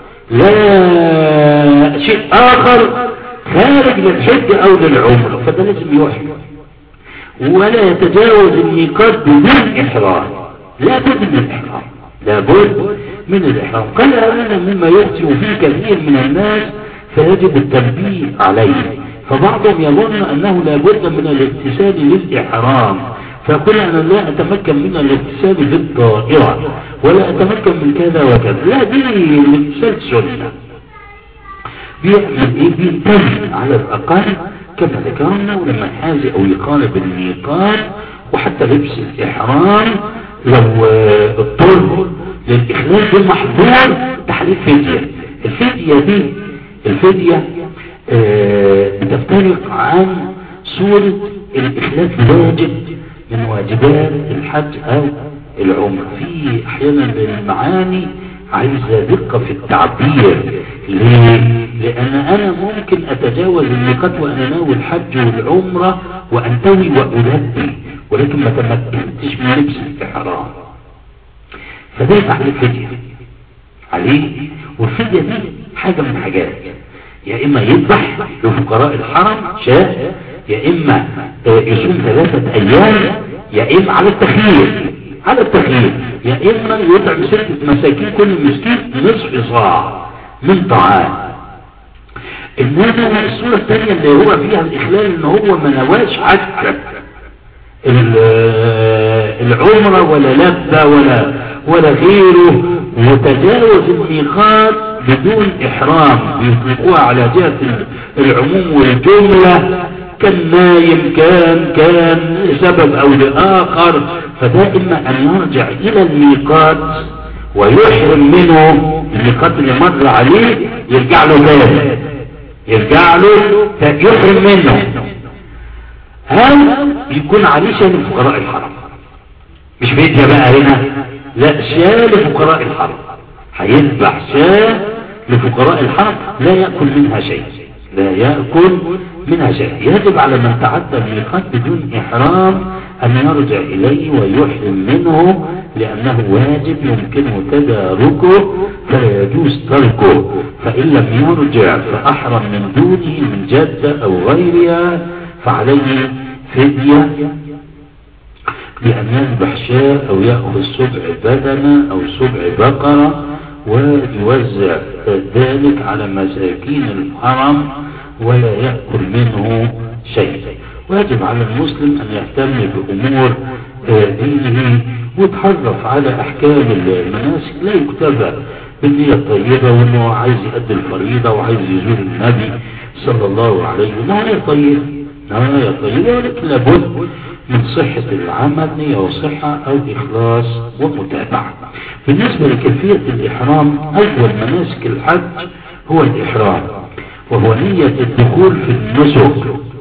لا شيء اخر خارج للحج او للعمرة فده لازم يوحي ولا يتجاوز الميقات بدون إحرام لا بد من الإحرام لا بد من الإحرام قال هذا مما يأتي فيه كثير من الناس فيجب التنبيه عليه فبعضهم يظن أنه لا بد من الاغتسال للإحرام فيقول أنا لا أتمكن من الاغتسال في الطائرة ولا أتمكن من كذا وكذا لا دي الاغتسال سنة بيعمل ايه بينتهي على الأقل كما ذكرنا ولما يحازي او يقارب الميقات وحتى لبس الاحرام لو اضطر للاخلاص بالمحظور تحليل فدية الفدية دي الفدية اه بتفترق عن صورة الاخلاص الواجب من واجبات الحج او العمر في احيانا المعاني عايزة دقة في التعبير ليه؟ لأن أنا ممكن أتجاوز الميقات وأنا ناوي الحج والعمرة وأنتوي وألبي ولكن ما تمكنتش من لبس الإحرام فده يبقى عليه فدية عليه والفدية دي حاجة من حاجات يا إما يذبح لفقراء الحرم شاء يا إما يصوم ثلاثة أيام يا إما على التخيير على التخيير يا إما يطعم ستة مساكين كل مسكين نصف صاع من طعام إنما الصورة الثانية اللي هو فيها الإخلال إن هو ما نواش حج العمرة ولا لبة ولا ولا غيره وتجاوز الميقات بدون إحرام بيطلقوها على جهة العموم والجملة كان نايم كان كان لسبب او لاخر فده اما ان يرجع الى الميقات ويحرم منه الميقات اللي مر عليه يرجع له تاني يرجع له يحرم منه هل يكون عليه شيء لفقراء الحرم مش بيديها بقى هنا لا شاة لفقراء الحرم هيذبح شاة لفقراء الحرم لا يأكل منها شيء لا يأكل منها شيء يجب على من تعدى الميقات بدون إحرام أن يرجع إليه ويحرم منه لأنه واجب يمكنه تداركه فلا يجوز تركه فإن لم يرجع فأحرم من دونه من جدة أو غيرها فعليه فدية بأن يذبح شاة أو يأخذ سبع بدنة أو سبع بقرة ويوزع ذلك على مساكين الحرم ولا يأكل منه شيء واجب على المسلم أن يهتم بأمور دينه ويتحرف على أحكام المناسك لا يكتفى بالنية الطيبة وأنه عايز يؤدي الفريضة وعايز يزور النبي صلى الله عليه وسلم نهاية طيبة نهاية طيبة ولكن لابد من صحة العمل نية وصحة أو إخلاص ومتابعة بالنسبة لكيفية الإحرام أول مناسك الحج هو الإحرام وهو نية الدخول في النسك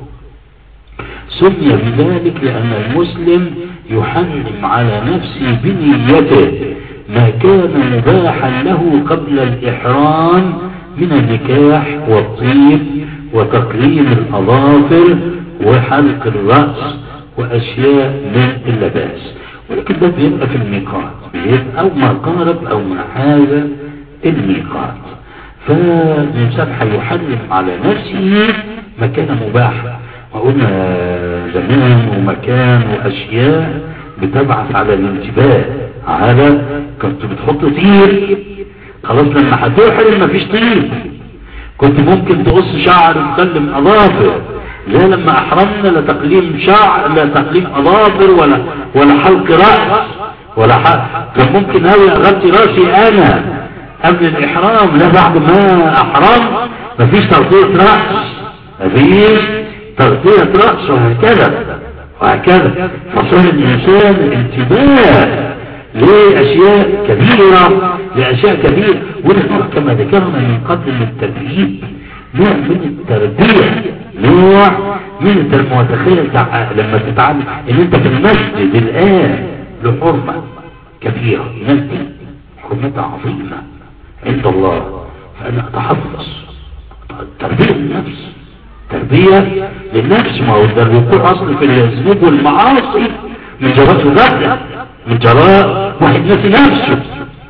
سمي بذلك لأن المسلم يحرم على نفسه بنيته ما كان مباحا له قبل الإحرام من النكاح والطيب وتقليم الأظافر وحلق الرأس وأشياء من اللباس ولكن ده بيبقى في الميقات بيبقى أو ما قارب أو ما هذا الميقات فالإنسان هيحرم على نفسه مكان مباح وقلنا زمان ومكان وأشياء بتبعث على الانتباه على كنت بتحط طير خلاص لما هتحرم مفيش طير كنت ممكن تقص شعر وتكلم أظافر لا لما أحرمنا لا تقليم شعر لا تقليم أظافر ولا ولا حلق رأس ولا حلق كان ممكن هاوي أغطي رأسي أنا قبل الإحرام لا بعد ما أحرم مفيش تغطية رأس مفيش تغطية رأس وهكذا وهكذا فصار الإنسان انتباه لأشياء كبيرة لأشياء كبيرة ونحن كما ذكرنا من قبل التدريب نوع من التربية نوع من التربية وتخيل لما تتعلم ان انت في المسجد الآن لحرمة كبيرة مسجد حرمتها عظيمة عند الله فأنا أتحفظ تربية للنفس تربية للنفس ما هو ده الوقوع أصل في الذنوب والمعاصي من جراء الغفلة من جراء واحد ناسي نفسه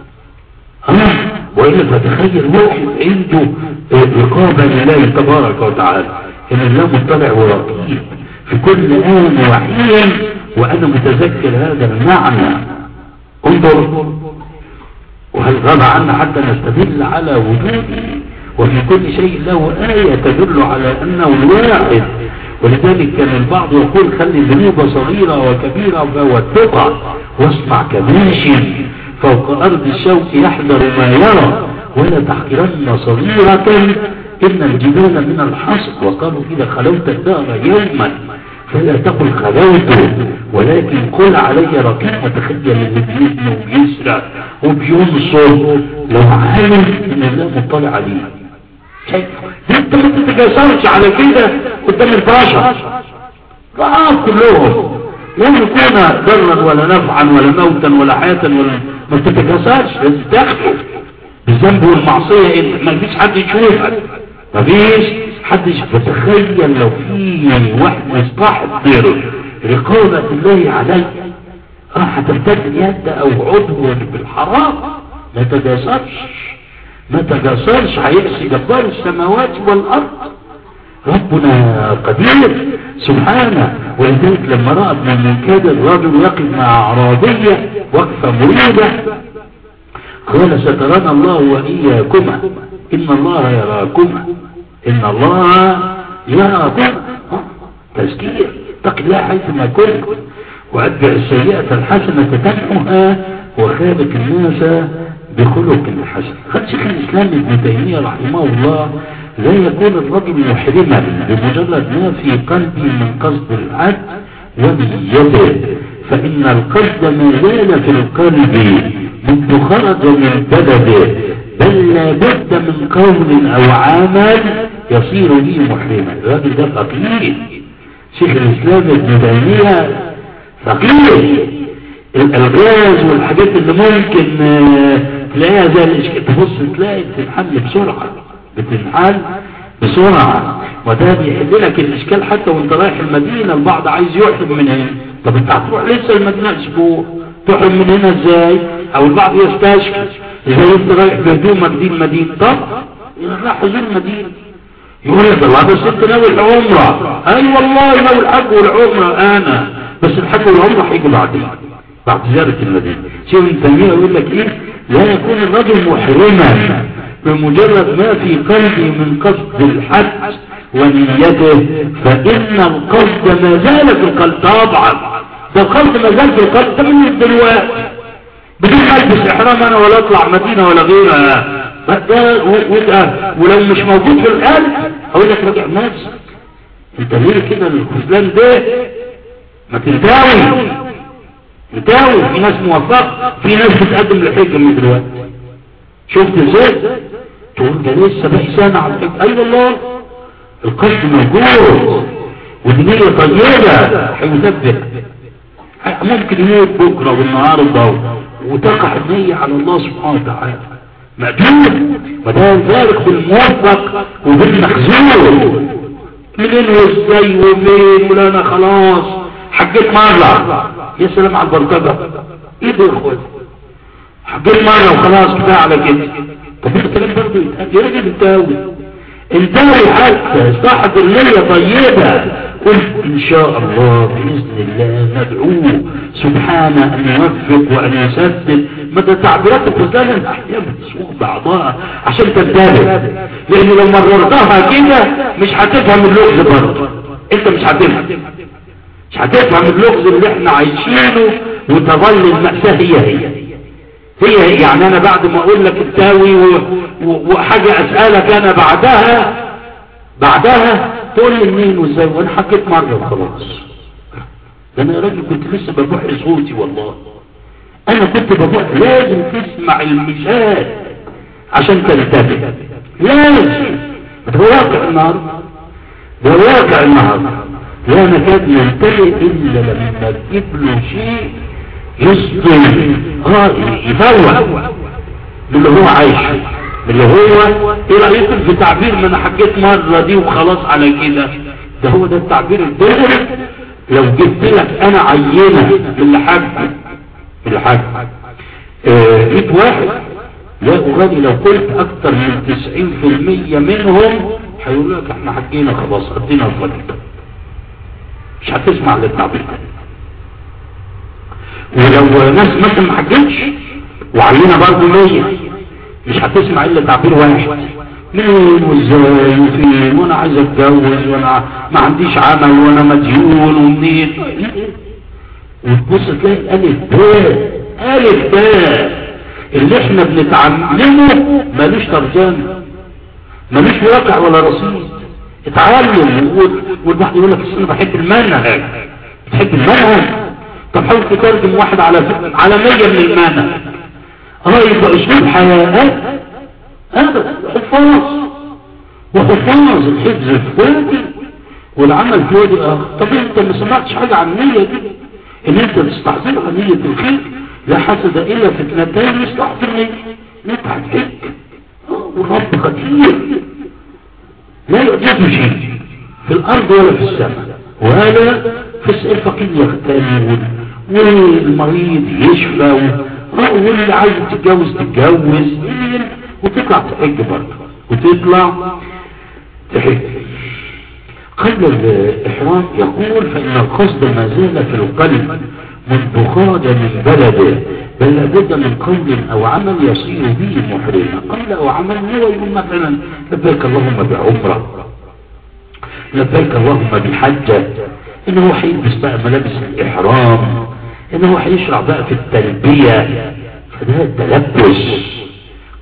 أه وإلا فتخيل واحد عنده رقابة لله تبارك وتعالى إن الله مطلع ورقيب في كل آن وحين وأنا متذكر هذا المعنى انظر وهل غاب عنا حتى نستدل على وجوده وفي كل شيء له آية تدل على أنه الواحد ولذلك كان البعض يقول خلي الذنوب صغيرة وكبيرة والتقى واسمع كماشي فوق أرض الشوك يحذر ما يرى ولا تحقرن صغيرة إن الجبال من الحصد وقالوا إذا خلوت الدهر يوما فلا تقل خلوت ولكن قل علي رقيب وتخيل اللي بيبني وبيسرع وبينصر لو عالم ان الله مطلع عليه شايف انت ما تتجاسرش على كده قدام البشر رأى كلهم لا يكون ضرا ولا نفعا ولا موتا ولا حياة ولا ما تتجاسرش لازم تخفف بالذنب والمعصية انت ما فيش حد يشوفك ما فيش حد يتخيل لو في واحد مستحضر رقابة الله عليه اه هترتد اليد او عضو بالحرام ما تجاسرش ما تجاسرش هيأسي جبار السماوات والارض ربنا قدير سبحانه ولذلك لما رأى ابن المنكاد الرجل يقف مع اعرابية وقفة مريدة قال سترانا الله وإياكما إن الله يراكما إن الله يراكما تذكير اتق الله حيثما كنت وأتبع السيئة الحسنة تمحها وخالق الناس بخلق حسن خد شيخ الإسلام ابن تيمية رحمه الله لا يكون الرجل محرما بمجرد ما في قلبه من قصد الحج ونيته فإن القصد ما زال في القلب منذ خرج من بلده بل لابد من قول أو عمل يصير به محرما الراجل ده فقير شيخ الإسلام ابن تيمية فقير الالغاز والحاجات اللي ممكن آه، تلاقيها زي الاشكال تبص تلاقي بتنحل بسرعة بتنحل بسرعة وده بيحل لك الاشكال حتى وانت رايح المدينة البعض عايز يحرم من هنا طب انت هتروح لسه المدينة اسبوع تحرم من هنا ازاي او البعض يستشكل ازاي انت رايح بهدومك دي المدينة طب راح زور المدينة يقول لك الله بس انت ناوي العمرة اي والله ناوي الحج والعمرة انا بس الحج والعمرة هيجوا بعدين بعد زيارة المدينة شيخ ابن تيمية يقول لك ايه لا يكون الرجل محرما بمجرد ما في قلبه من قصد الحج ونيته فإن القصد ما زال في القلب طبعا ده القصد ما زال في القلب ده من دلوقتي بدون ما البس احرام انا ولا اطلع مدينة ولا غيرها ده وده ولو مش موجود في القلب اقول لك راجع نفسك انت ليه كده الخذلان ده ما تنتاوي تنتاوي في ناس موفق في ناس بتقدم للحجة من دلوقتي شفت ازاي تقول ده لسه باقي سنة على الحجة اي والله القصد موجود والنية طيبة هيثبت ممكن يموت بكرة والنهاردة وتقع النية على الله سبحانه وتعالى مأجور وده ذلك بالموفق وبالمخزون منين وازاي ومين ولا انا خلاص حجيت مرة يا سلام على البركبة ايه ده يا اخوان حجيت مرة وخلاص كفاية على كده طب انت كلام برضه يا راجل انتاوي انتاوي حتى استحضر نية طيبة قلت ان شاء الله باذن الله ندعوه سبحانه ان يوفق وان يسدد مدى تعبيرات الخزانة احيانا بتسوق بعضها عشان تنتبه لان لو مررتها كده مش هتفهم اللغز برضه انت مش هتفهم مش هتفهم اللغز اللي احنا عايشينه وتظل المأساة هي هي هي هي يعني انا بعد ما اقول لك التاوي وحاجة اسألك انا بعدها بعدها تقول لي منين وازاي وانا حكيت مرة وخلاص ده انا يا راجل كنت لسه ببوح صوتي والله انا كنت ببوح لازم تسمع المثال عشان تنتبه لازم ده واقع النهارده ده واقع النهارده لا نكاد ننتبه الا لما تجيب له شيء يصدر اه يفوق باللي هو عايشه اللي هو ايه رأيكم في تعبير ما انا حكيت مرة دي وخلاص على كده ده هو ده التعبير الدغري لو جبت لك انا عينة من اللي حج اللي حج اه واحد لا اغني لو قلت اكتر من تسعين في المية منهم هيقول لك احنا حجينا خلاص قضينا الفضل مش هتسمع للتعبير ولو ناس مثلا ما حجتش وعلينا برضه مية مش هتسمع الا تعبير واحد مين وازاي وفين وانا عايز اتجوز وانا ما عنديش عمل وانا مديون ومنين وتبص تلاقي الالف باء الف باء اللي احنا بنتعلمه ملوش ترجمه ملوش واقع ولا رصيد اتعلم والواحد يقول لك انا بحب المنهج بتحب المنهج طب حاول تترجم واحد على على 100 من المنهج اه يبقى اسلوب حياة هذا حفاظ وحفاظ الحفظ الفوادي والعمل في وادي اخر طب انت ما سمعتش حاجة عن النية دي ان انت تستحضرها نية الخير لا حسد الا في اثنتين يستحضر نية انت هتحج والرب خطير لا يعجز شيء في الارض ولا في السماء وهذا في الفقير يغتني والمريض يشفى واللي عايز تتجوز تتجوز وتطلع تحج برضه وتطلع تحج قبل الإحرام يقول فإن القصد ما زال في القلب منذ خرج من بلده بل لابد من قول أو عمل يصير به محرما قول أو عمل هو يقول مثلا لبيك اللهم بعمرة لبيك اللهم بحجة إنه هيلبس بقى ملابس الإحرام إنه هيشرع بقى في التلبية فده التلبس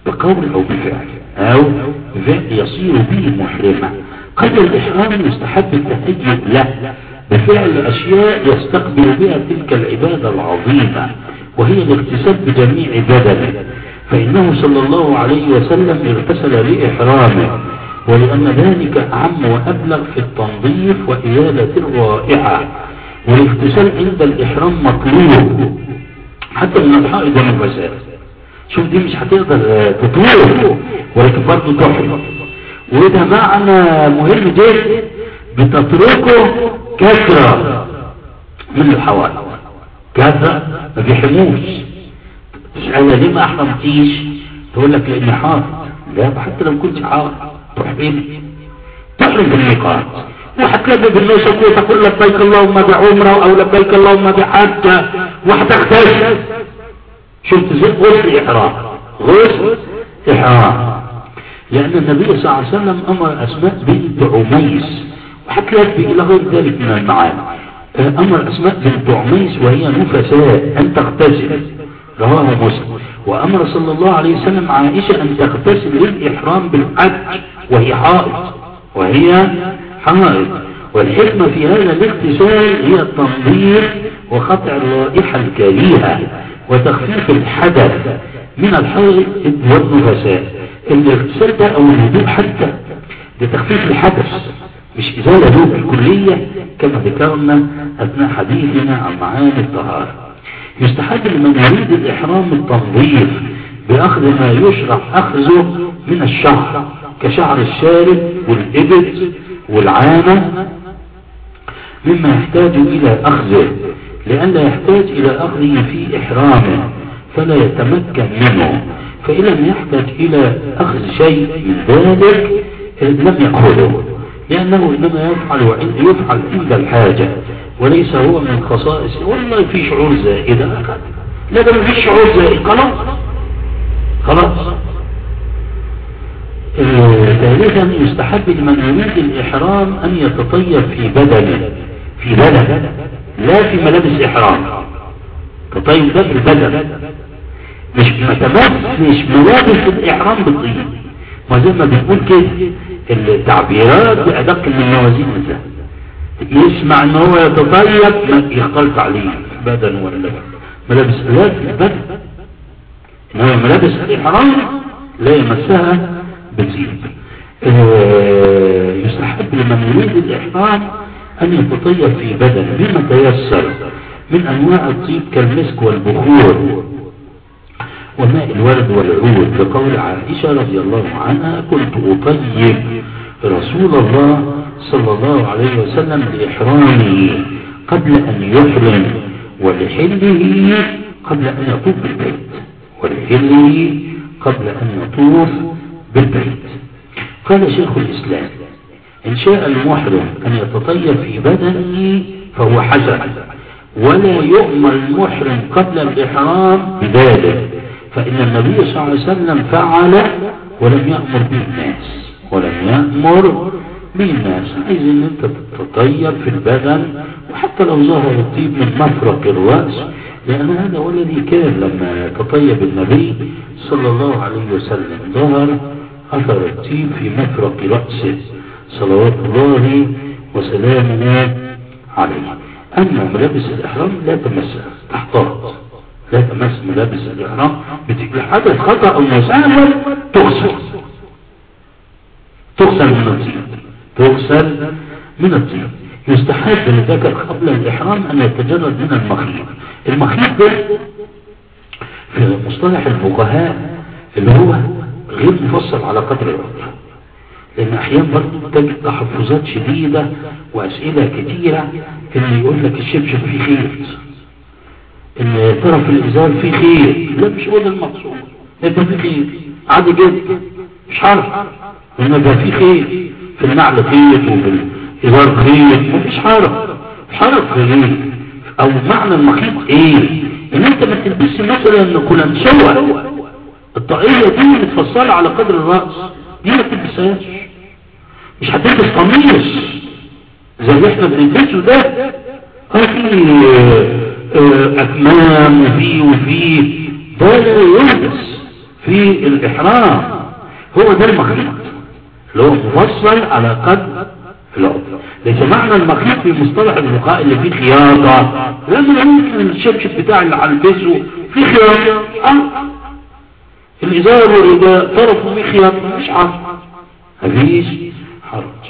بقول او بفعل او بفعل يصير به محرما قبل الاحرام يستحب التهيئ له بفعل اشياء يستقبل بها تلك العبادة العظيمة وهي الاغتسال بجميع بدنه فانه صلى الله عليه وسلم اغتسل لإحرامه ولأن ذلك أعم وأبلغ في التنظيف وإزالة الرائحة والاغتسال عند الإحرام مطلوب حتى من الحائض والنفساء شوف دي مش هتقدر تطول ولكن برضه تحرم وده معنى مهم جدا بتتركه كثرة من الحوائط كثرة ما بيحرموش تسألها ليه ما أحرمتيش تقول لك لأني حافظ لا حتى لو كنت حافظ تروح فين تحرم بالميقات وهتلبي بالنسك وتقول لبيك اللهم بعمره او لبيك اللهم بحجة وهتغتسل شفت زي غسل احرام غسل احرام لان النبي صلى الله عليه وسلم امر اسماء بنت عميس وهتلبي الى غير ذلك من المعاني امر اسماء بنت عميس وهي نفساء ان تغتسل رواه مسلم وامر صلى الله عليه وسلم عائشة ان تغتسل للاحرام بالحج وهي حائض وهي حائض والحكمة في هذا الاغتسال هي التنظيف وقطع الرائحة الكريهة وتخفيف الحدث من الحائض والنفساء الاغتسال ده او الهدوء حتى لتخفيف الحدث مش ازالة ذوق الكلية كما ذكرنا اثناء حديثنا عن معاني الطهارة يستحب لمن يريد الاحرام التنظيف باخذ ما يشرع اخذه من الشعر كشعر الشارب والإبت والعانة مما يحتاج إلى أخذه لأن يحتاج إلى أخذه في إحرامه فلا يتمكن منه فإن لم يحتاج إلى أخذ شيء من ذلك لم يأخذه لأنه إنما يفعل وعند يفعل عند الحاجة وليس هو من خصائص والله في شعور زائدة لا ده ما فيش شعور زائد خلاص خلاص ثالثا يستحب لمن يريد الإحرام أن يتطيب في بدنه في بدن لا في ملابس إحرام تطيب ده في البدن مش مش ملابس الإحرام بالطيب ما زي ما بنقول كده التعبيرات بأدق من الموازين ده يسمع ان هو يتطيب ما يختلط عليه بدن ولا ملابس لا في البدن انما ملابس الإحرام لا يمسها بزيد آه يستحب لمن يريد الإحرام أن يتطيب في بدن بما تيسر من أنواع الطيب كالمسك والبخور وماء الورد والعود لقول عائشة رضي الله عنها كنت أطيب رسول الله صلى الله عليه وسلم لإحرامه قبل أن يحرم ولحله قبل أن يطوف بالبيت ولحله قبل أن يطوف بالبيت قال شيخ الإسلام إن شاء المحرم أن يتطيب في بدنه فهو حسن ولا يؤمر المحرم قبل الإحرام بذلك فإن النبي صلى الله عليه وسلم فعل ولم يأمر به الناس ولم يأمر به الناس عايز ان انت تتطيب في البدن وحتى لو ظهر الطيب من مفرق الرأس لأن هذا هو الذي كان لما يتطيب النبي صلى الله عليه وسلم ظهر أثر الطيب في مفرق رأسه صلوات الله وسلامه عليه أما ملابس الإحرام لا تمسها تحتاط لا تمس ملابس الإحرام بتجي حدث خطأ أو مساهل تغسل تغسل من الطيب تغسل من الطيب يستحب للذكر قبل الإحرام أن يتجرد من المخيط المخيط ده في مصطلح الفقهاء اللي هو غير مفصل على قدر العذر لأن أحيانا برضه تجد تحفظات شديدة وأسئلة كثيرة اللي يقول لك الشبشب فيه خير ان طرف الإزار فيه خير لا مش هو ده المقصود يبقى فيه خير عادي جدا مش عارف ان يبقى فيه خير في النعل خير وفي الإزار خير مفيش حرف حرف خير او معنى المخيط ايه ان انت ما تلبسش مثلا كلانشوة الطاقية دي متفصلة على قدر الرأس دي ما تلبسهاش مش هتلبس قميص زي اللي احنا بنلبسه ده اه في اكمام وفي وفي ده لا يلبس في الإحرام هو ده المخيط اللي هو مفصل على قد العضو ليس معنى المخيط في مصطلح الفقهاء اللي فيه خياطة لازم ممكن الشبشب بتاع اللي هلبسه فيه خياطة اه الإزار والرداء طرفه فيه خياطة مش عارف مفيش حرج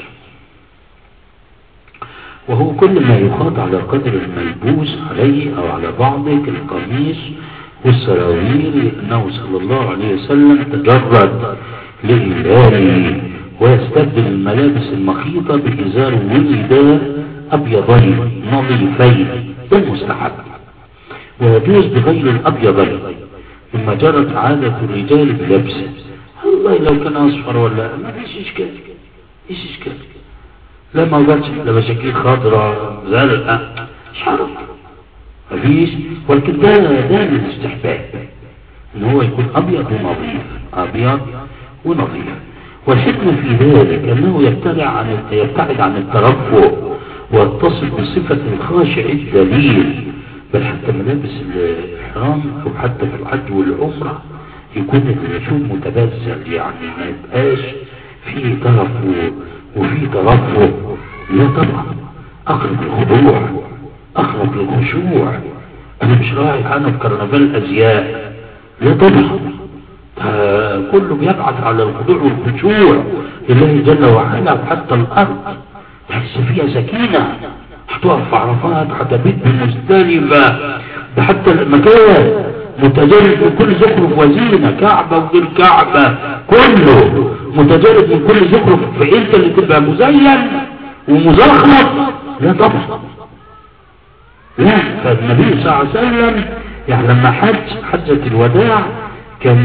وهو كل ما يخاط على قدر الملبوس عليه أو على بعضه كالقميص والسراويل لأنه صلى الله عليه وسلم تجرد لإزاره ويستبدل الملابس المخيطة بإزار ولد أبيضين نظيفين ده المستحب ويجوز بغير الأبيضين مما جرت عادة الرجال بلبسه والله لو كان أصفر ولا ما فيش إشكال إيش إشكال لا ما قالش لا مشاكل خضراء زرقاء مش عارف ما فيش ولكن ده ده الاستحباب ان هو يكون ابيض ونظيف ابيض ونظيف والحكمة في ذلك انه يبتعد عن يبتعد عن الترفع ويتصف بصفة الخاشع الدليل بل حتى ملابس الإحرام أو حتى في الحج والعمرة يكون الرسول متبذل يعني ما يبقاش فيه طرف وفيه ترفع لا طبعا أقرب الخضوع أقرب للخشوع أنا مش رايح أنا في كرنفال أزياء لا طبعا كله بيبعث على الخضوع والخشوع لله جل وعلا حتى الأرض تحس فيها سكينة هتقف في عرفات هتبيت بمزدلفة ده حتى المكان متجرد من كل زخرف وزينة كعبة وغير كعبة كله متجرد من كل زخرف في انت اللي تبقى مزين ومزخرف لا طبعا لا فالنبي صلى الله عليه وسلم يعني لما حج حجة الوداع كان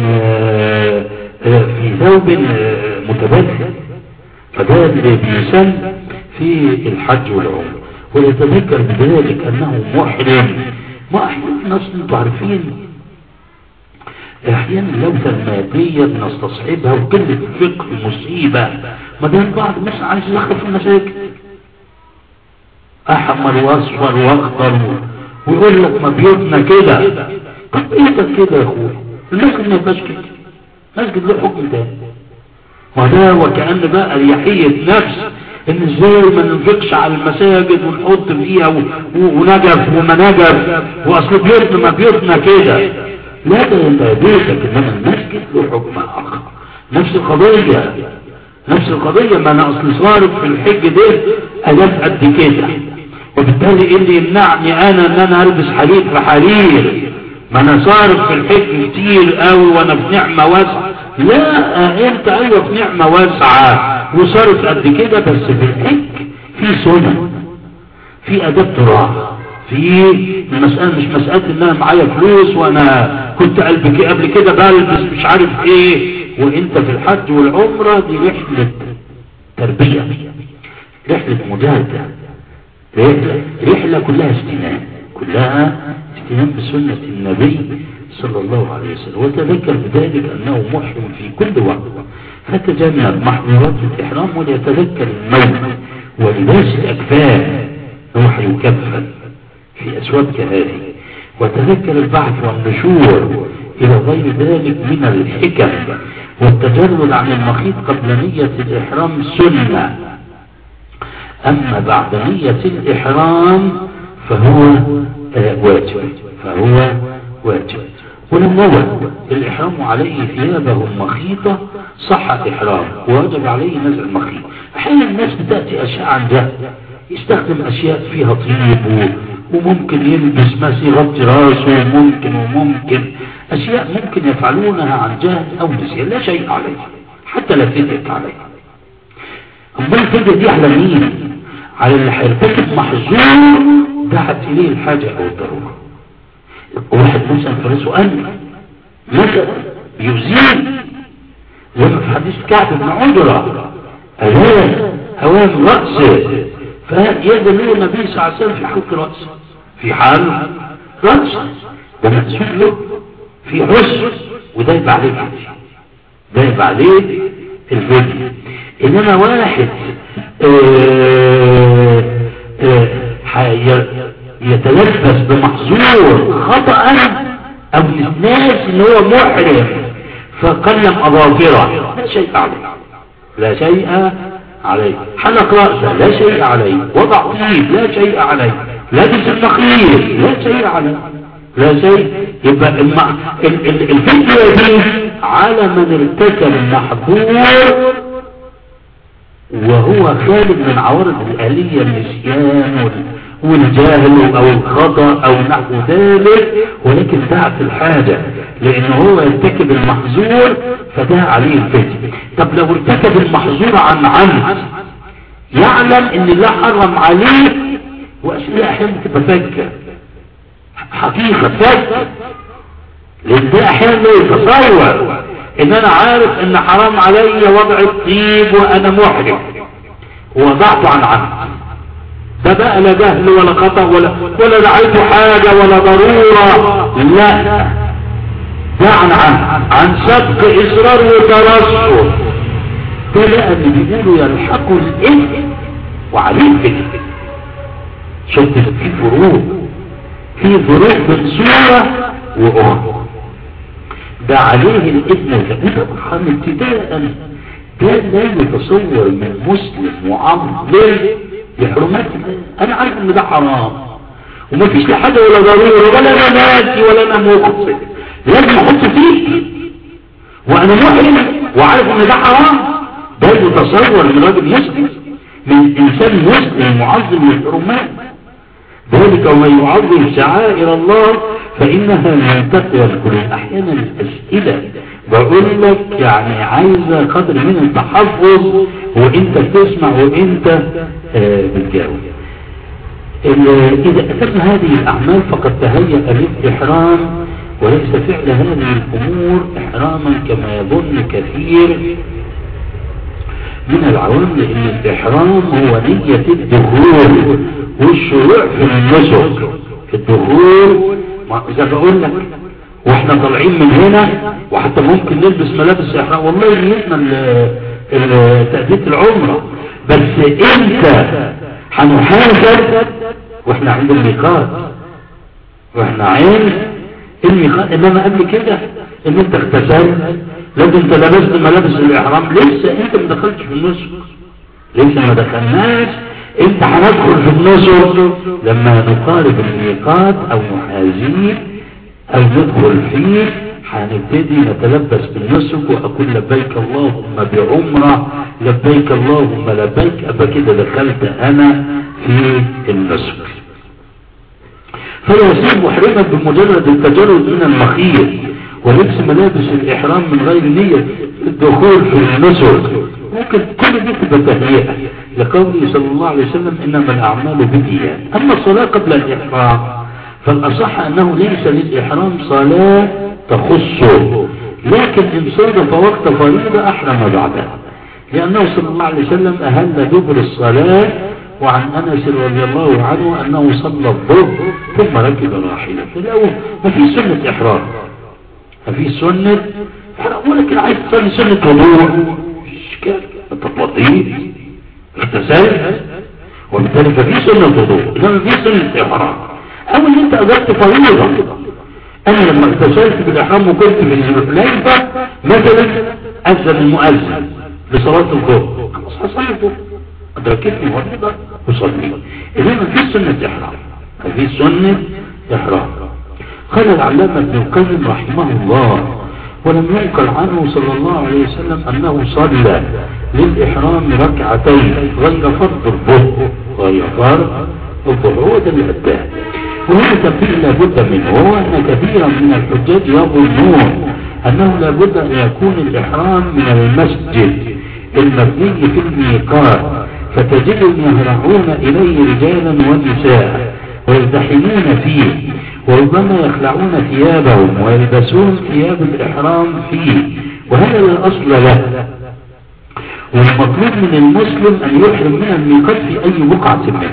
في ثوب متبذل فده بيسن في الحج والعمر ويتذكر بذلك انه محرم ما احيانا الناس انتوا عارفين احيانا اللوثة المادية بنستصحبها وقلة الفقه مصيبة ما دام بعض مثلا عايز يدخل في المساجد احمر واصفر واخضر ويقول لك ما بيوتنا كده طب بيتك كده يا اخويا المسجد ما يبقاش كده المسجد له حكم تاني وده وكأن بقى ريحية نفس ان ازاي ما ننفقش على المساجد ونحط فيها ونجف وما نجف واصل بيوتنا ما بيوتنا كده لا ده انت بيتك انما المسجد له حكم اخر نفس القضية نفس القضية ما انا اصل صارف في الحج ده الاف قد كده وبالتالي ايه اللي يمنعني انا ان انا البس حرير في حرير ما انا صارف في الحج كتير قوي وانا في نعمة واسعة لا انت ايوه في نعمة واسعة وصارف قد كده بس في الحج في سنة في اداب تراعى في المسألة مش مسألة ان انا معايا فلوس وانا كنت قلبي قبل كده بلبس مش عارف ايه وانت في الحج والعمرة دي رحلة تربية رحلة مجاهدة رحلة, رحلة كلها استنان كلها استنان بسنة النبي صلى الله عليه وسلم وتذكر بذلك أنه محرم في كل وقت فتجنب محظورات الإحرام وليتذكر الموت ولباس الأكفان روح يكفن في أسواق هذه وتذكر البعث والنشور إلى غير ذلك من الحكم والتجرد عن المخيط قبل نية الإحرام سنة أما بعد نية الإحرام فهو واجب فهو واجب ولو نوى الإحرام عليه ثيابه المخيطة صح إحرام ووجب عليه نزع المخيط أحيانا الناس بتأتي أشياء عن جهل يستخدم أشياء فيها طيب وممكن يلبس ما يغطي راسه وممكن وممكن أشياء ممكن يفعلونها عن جهل أو نسيان لا شيء عليه حتى لا فدية عليه أما الفدية دي على مين على اللي هيرتكب محظور دعت إليه الحاجة أو الضرورة واحد مثلا فرسه أمن مثلا يزيل زي ما في حديث كعب بن عجرة أوان أوان رأسه فيأذن له النبي صلى الله عليه وسلم في حلق رأسه في حال رأسه ده مقسوم له في عسر وده يبقى عليه الفدية ده يبقى عليه الفدية إنما واحد آآ آآ يتلبس بمحظور خطأ او الناس ان هو محرم فقلم أظافره لا شيء عليه لا شيء عليه حلق رأسه لا شيء عليه وضع طيب لا شيء عليه لابس النخيل لا شيء عليه لا شيء يبقى الفكرة دي على من ارتكب المحظور وهو خالد من عوارض الآلية النسيان والجاهل او الخطأ او نحو ذلك ولكن دعت الحاجة لان هو يرتكب المحظور فده عليه الفتن طب لو ارتكب المحظور عن عمد يعلم ان الله حرم عليه واشياء احيانا تبقى فكة حقيقة فكة لان ده احيانا لا يتصور ان انا عارف ان حرام علي وضع الطيب وانا محرم ووضعته عن عمد ده بقى لا جهل ولا خطأ ولا ولا رعيته حاجة ولا ضرورة لا ده عن عن عن سبق إصرار وترصد ده بقى اللي بيقولوا يلحقوا الإثم وعليه الإثم شفت في فروق في فروق بين صورة وأخرى ده عليه الإثم وده ابتداء ده لا يتصور من مسلم وعمر بحرمات انا عارف ان ده حرام ومفيش لا حاجه ولا ضروره ولا انا ناسي ولا انا مقصد لازم احط فيه وانا محرم وعارف ان ده حرام ده يتصور من راجل مسلم من انسان مسلم معظم للحرمات ذلك ومن يعظم شعائر الله فإنها من تقوى القلوب أحيانا الأسئلة بقول لك يعني عايزة قدر من التحفظ وانت بتسمع وانت آه بتجاوب إذا أتمنا هذه الأعمال فقد تهيأ للإحرام وليس فعل هذه الأمور إحراما كما يظن كثير من العوام لأن الإحرام هو نية الدخول والشروع في النسك في الدخول إذا بقول لك واحنا طالعين من هنا وحتى ممكن نلبس ملابس احرام والله نيتنا تأدية العمرة بس امتى هنحاسب واحنا عند الميقات واحنا عند الميقات انما قبل كده ان انت اغتسلت لازم انت لابست ملابس الاحرام لسه انت ما دخلتش في النسك لسه ما دخلناش انت هندخل في النسك لما نقارب الميقات او نحازيه او ندخل فيه هنبتدي نتلبس بالنسك واقول لبيك اللهم بعمرة لبيك اللهم لبيك ابقى كده دخلت انا في النسك فلا يصير محرما بمجرد التجرد من المخيط ولبس ملابس الاحرام من غير نية الدخول في النسك ممكن كل دي تبقى تهيئة لقوله صلى الله عليه وسلم انما الاعمال بالنيات اما الصلاة قبل الاحرام فالاصح انه ليس للاحرام صلاة تخصه لكن ان صادف وقت فريضة احرم بعدها لانه صلى الله عليه وسلم اهل دبر الصلاة وعن انس رضي الله عنه انه صلى الظهر ثم ركب راحلته الاول ما في سنة احرام ما في سنة ولكن عايز تصلي سنة وضوء اشكال انت توضيت اغتسلت وبالتالي ففي سنة وضوء انما في سنة احرام او ان انت اجرت فريضة انا لما اغتسلت بالاحرام وكنت في الحليفة مثلا اذن المؤذن لصلاة الظهر خلاص هصلي الظهر ادركتني فريضة وصلي انما في سنة احرام في سنة احرام قال العلامة ابن القيم رحمه الله ولم ينقل عنه صلى الله عليه وسلم انه صلى للاحرام ركعتين غير فرض الظهر غير فرض الظهر هو ده اللي اداه وهذا تنبيه لابد منه هو ان كثيرا من الحجاج يظنون انه لابد ان يكون الاحرام من المسجد المبني في الميقات فتجدهم يهرعون اليه رجالا ونساء ويزدحمون فيه وربما يخلعون ثيابهم ويلبسون ثياب الإحرام فيه وهذا لا أصل له والمطلوب من المسلم أن يحرم من الميقات في أي بقعة منه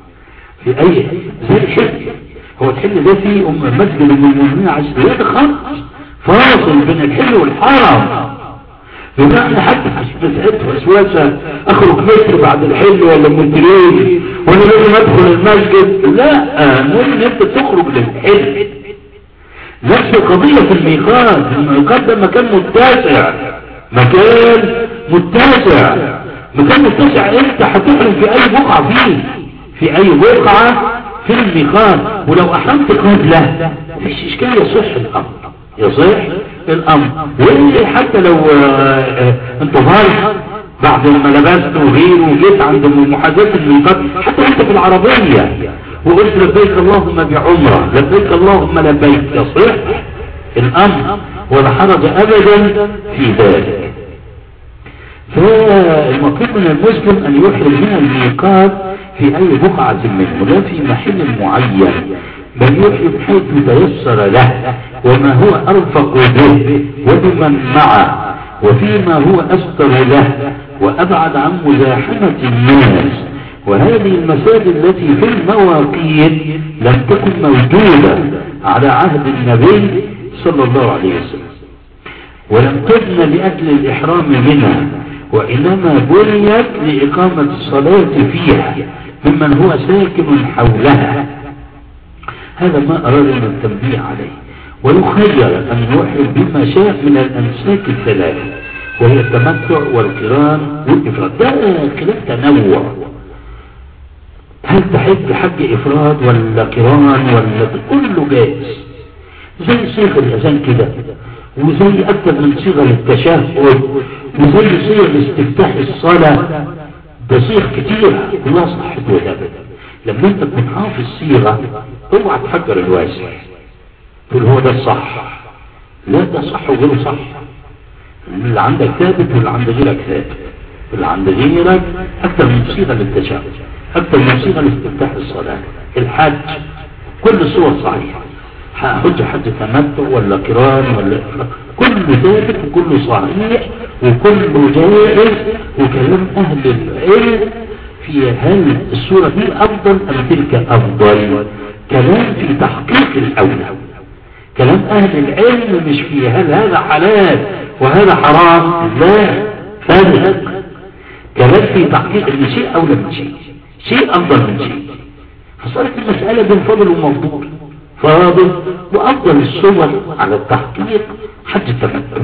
في أي زي الحل هو الحل ده فيه أم مسجد المؤمنين عشر ده خط فاصل بين الحل والحرم بمعنى حتى مسألة وسواسة اخرج متر بعد الحل ولا مترين وانا لازم ادخل المسجد لا المهم انت تخرج للحل نفس القضية في الميقات الميقات ده مكان متسع مكان متسع مكان متسع انت هتحرم في اي بقعة فيه في اي بقعة في الميقات ولو احرمت قبله مفيش اشكال يصح الامر يصح الامر واللي حتى لو انتظرت بعد ما لبست وغيره وجيت عند محاذاة الميقات حتى انت في العربية وقلت لبيك اللهم بعمرة لبيك اللهم لبيك يصح الامر ولا حرج ابدا في ذلك فالمطلوب من المسلم ان يحرم من الميقات في اي بقعة منه لا في محل معين بل يحرم حيث تيسر له وما هو ارفق به وبمن معه وفيما هو استر له وابعد عن مزاحمة الناس وهذه المساجد التي في المواقيت لم تكن موجودة على عهد النبي صلى الله عليه وسلم ولم تبنى لأجل الإحرام منها وإنما بنيت لإقامة الصلاة فيها ممن هو ساكن حولها هذا ما أردنا التنبيه عليه ويخير أن يحرم بما شاء من الأمساك الثلاثة وهي التمتع والقران والإفراد ده خلاف تنوع هل تحج حج إفراد ولا قران ولا كله جائز زي صيغ الأذان كده وزي أكثر من صيغة للتشهد وزي صيغ لاستفتاح الصلاة ده صيغ كتير كلها صحت وثبت لما انت تكون حافظ صيغة اوعى تحجر الواسع تقول هو ده الصح لا ده صح وغيره صح اللي عندك ثابت واللي عند غيرك ثابت اللي عند غيرك اكثر من صيغة للتشهد اكثر من صيغة لاستفتاح الصلاة الحج كل الصور صحيحة حج حج تمتع ولا قران ولا كله ثابت وكله صحيح وكله جائز وكلام اهل العلم في هل الصورة دي افضل ام تلك افضل كلام في تحقيق الاولى كلام اهل العلم مش في هل هذا حلال وهذا حرام لا فرق كلام في تحقيق ان شيء اولى من شيء شيء افضل من شيء فصارت المسألة بين فضل ومفضول فاضل وافضل الصور على التحقيق حج التمتع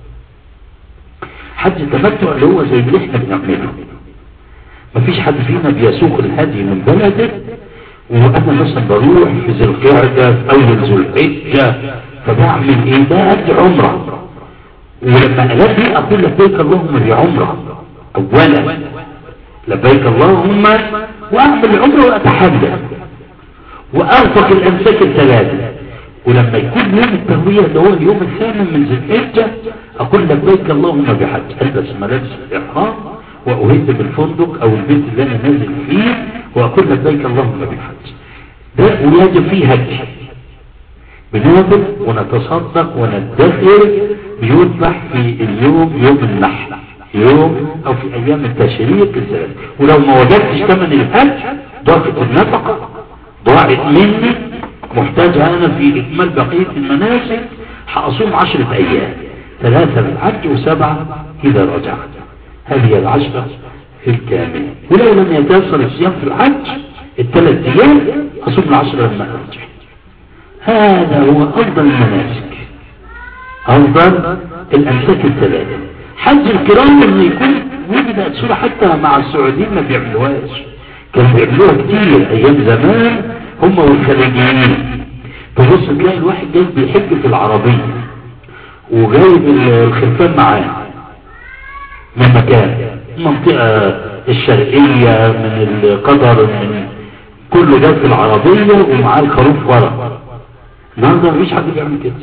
حج التمتع اللي هو زي اللي احنا بنعمله مفيش حد فينا بيسوق الهدي من بلده وانا مثلا بروح في ذي القعده في اول ذو الحجه فبعمل ايه بأدي عمره ولما الاقي اقول لبيك اللهم بعمره اولا لبيك اللهم واعمل عمره واتحدث وارفق الامساك الثلاثه ولما يكون يوم التهوية اللي هو اليوم الثامن من ذي الحجة اقول لبيك اللهم بحج البس ملابس الاحرام واهد بالفندق او البيت اللي انا نازل فيه واقول لبيك اللهم بحج ده ويجب فيه هدي بنعمل ونتصدق وندخر بيذبح في اليوم يوم النحر يوم او في ايام التشريق الزاد ولو ما وجدتش ثمن الحج ضاقت النفقة ضاعت مني محتاج انا في اكمال بقية المناسك هاصوم عشرة ايام ثلاثة بالحج وسبعة اذا رجعت هذه العشرة في الكامل ولو لم يتيسر الصيام في الحج الثلاث ايام اصوم العشرة لما ارجع هذا هو افضل المناسك افضل الامساك الثلاثة حج الكرام انه يكون وجدت صورة حتى مع السعوديين ما بيعملوهاش كانوا بيعملوها كتير ايام زمان هم والخليجيين تبص تلاقي الواحد جاي بيحج في العربية وجايب الخلفان معاه من مكان المنطقة الشرقية من القطر من كله ده في العربية ومعاه الخروف ورا النهارده مفيش حد بيعمل كده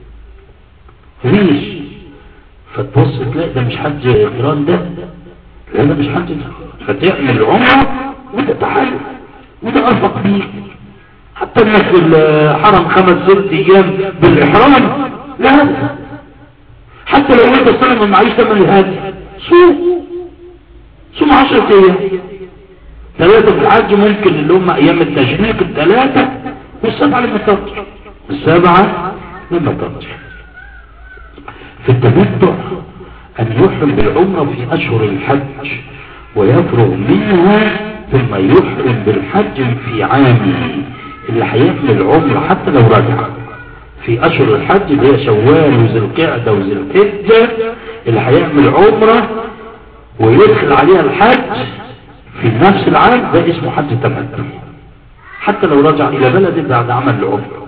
مفيش فتبص تلاقي ده مش حج قران ده لا ده مش حج فتعمل عمره وتتحل وده ارفق بيك حتى الناس في الحرم خمس ست ايام بالاحرام لا حتى لو انت السنه ما معيش ثمن الهادي صوم صوم 10 ايام ثلاثة في الحج ممكن اللي هم ايام التشريق الثلاثة والسبعة لما ترجع السبعة لما ترجع في التمتع ان يحرم بالعمرة في اشهر الحج ويفرغ منها ثم يحرم بالحج في عامه اللي هيعمل عمرة حتى لو رجع في أشهر الحج اللي هي شوال وذي القعدة وذي الحجة اللي هيعمل عمرة ويدخل عليها الحج في نفس العام ده اسمه حج تمتع حتى لو رجع إلى بلده بعد عمل العمرة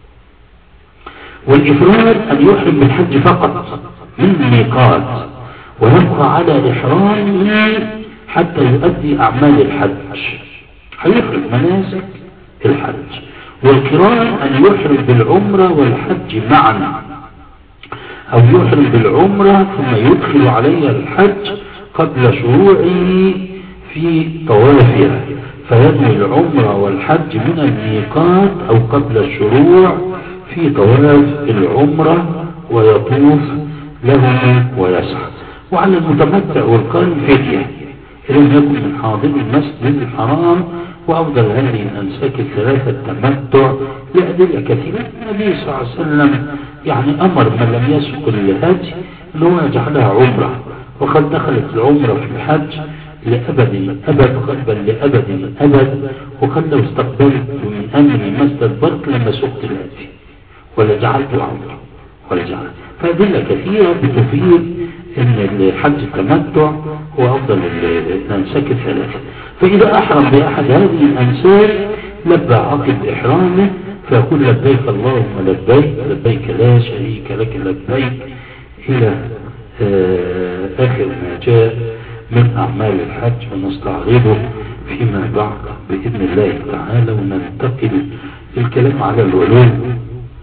والإفراد أن يحرم بالحج فقط من ميقات ويبقى على إحرامه حتى يؤدي أعمال الحج هيحرم مناسك الحج والقران أن يحرم بالعمرة والحج معا أو يحرم بالعمرة ثم يدخل عليها الحج قبل شروعه في طوافها فينوي العمرة والحج من الميقات أو قبل الشروع في طواف العمرة ويطوف له ويسعى وعلى المتمتع والقارن فدية إن لم يكن من حاضر المسجد الحرام وأفضل هذه الأنساك الثلاثة التمتع لأدلة كثيرة النبي صلى الله عليه وسلم يعني أمر من لم يسق الهدي أنه يجعلها عمرة وقد دخلت العمرة في الحج لأبد أبد قلبا لأبد أبد وقد لو استقبلت من أمري ما استدبرت لما سقت الهدي ولجعلت عمرة ولجعلت فأدلة كثيرة بتفيد ان الحج التمتع هو افضل الانساك الثلاثة فاذا احرم باحد هذه الانساك لبى عقب احرامه فيقول لبيك اللهم لبيك لبيك لا شريك لك لبيك الى آه، اخر ما جاء من اعمال الحج ونستعرضه فيما بعد باذن الله تعالى وننتقل للكلام على العلوم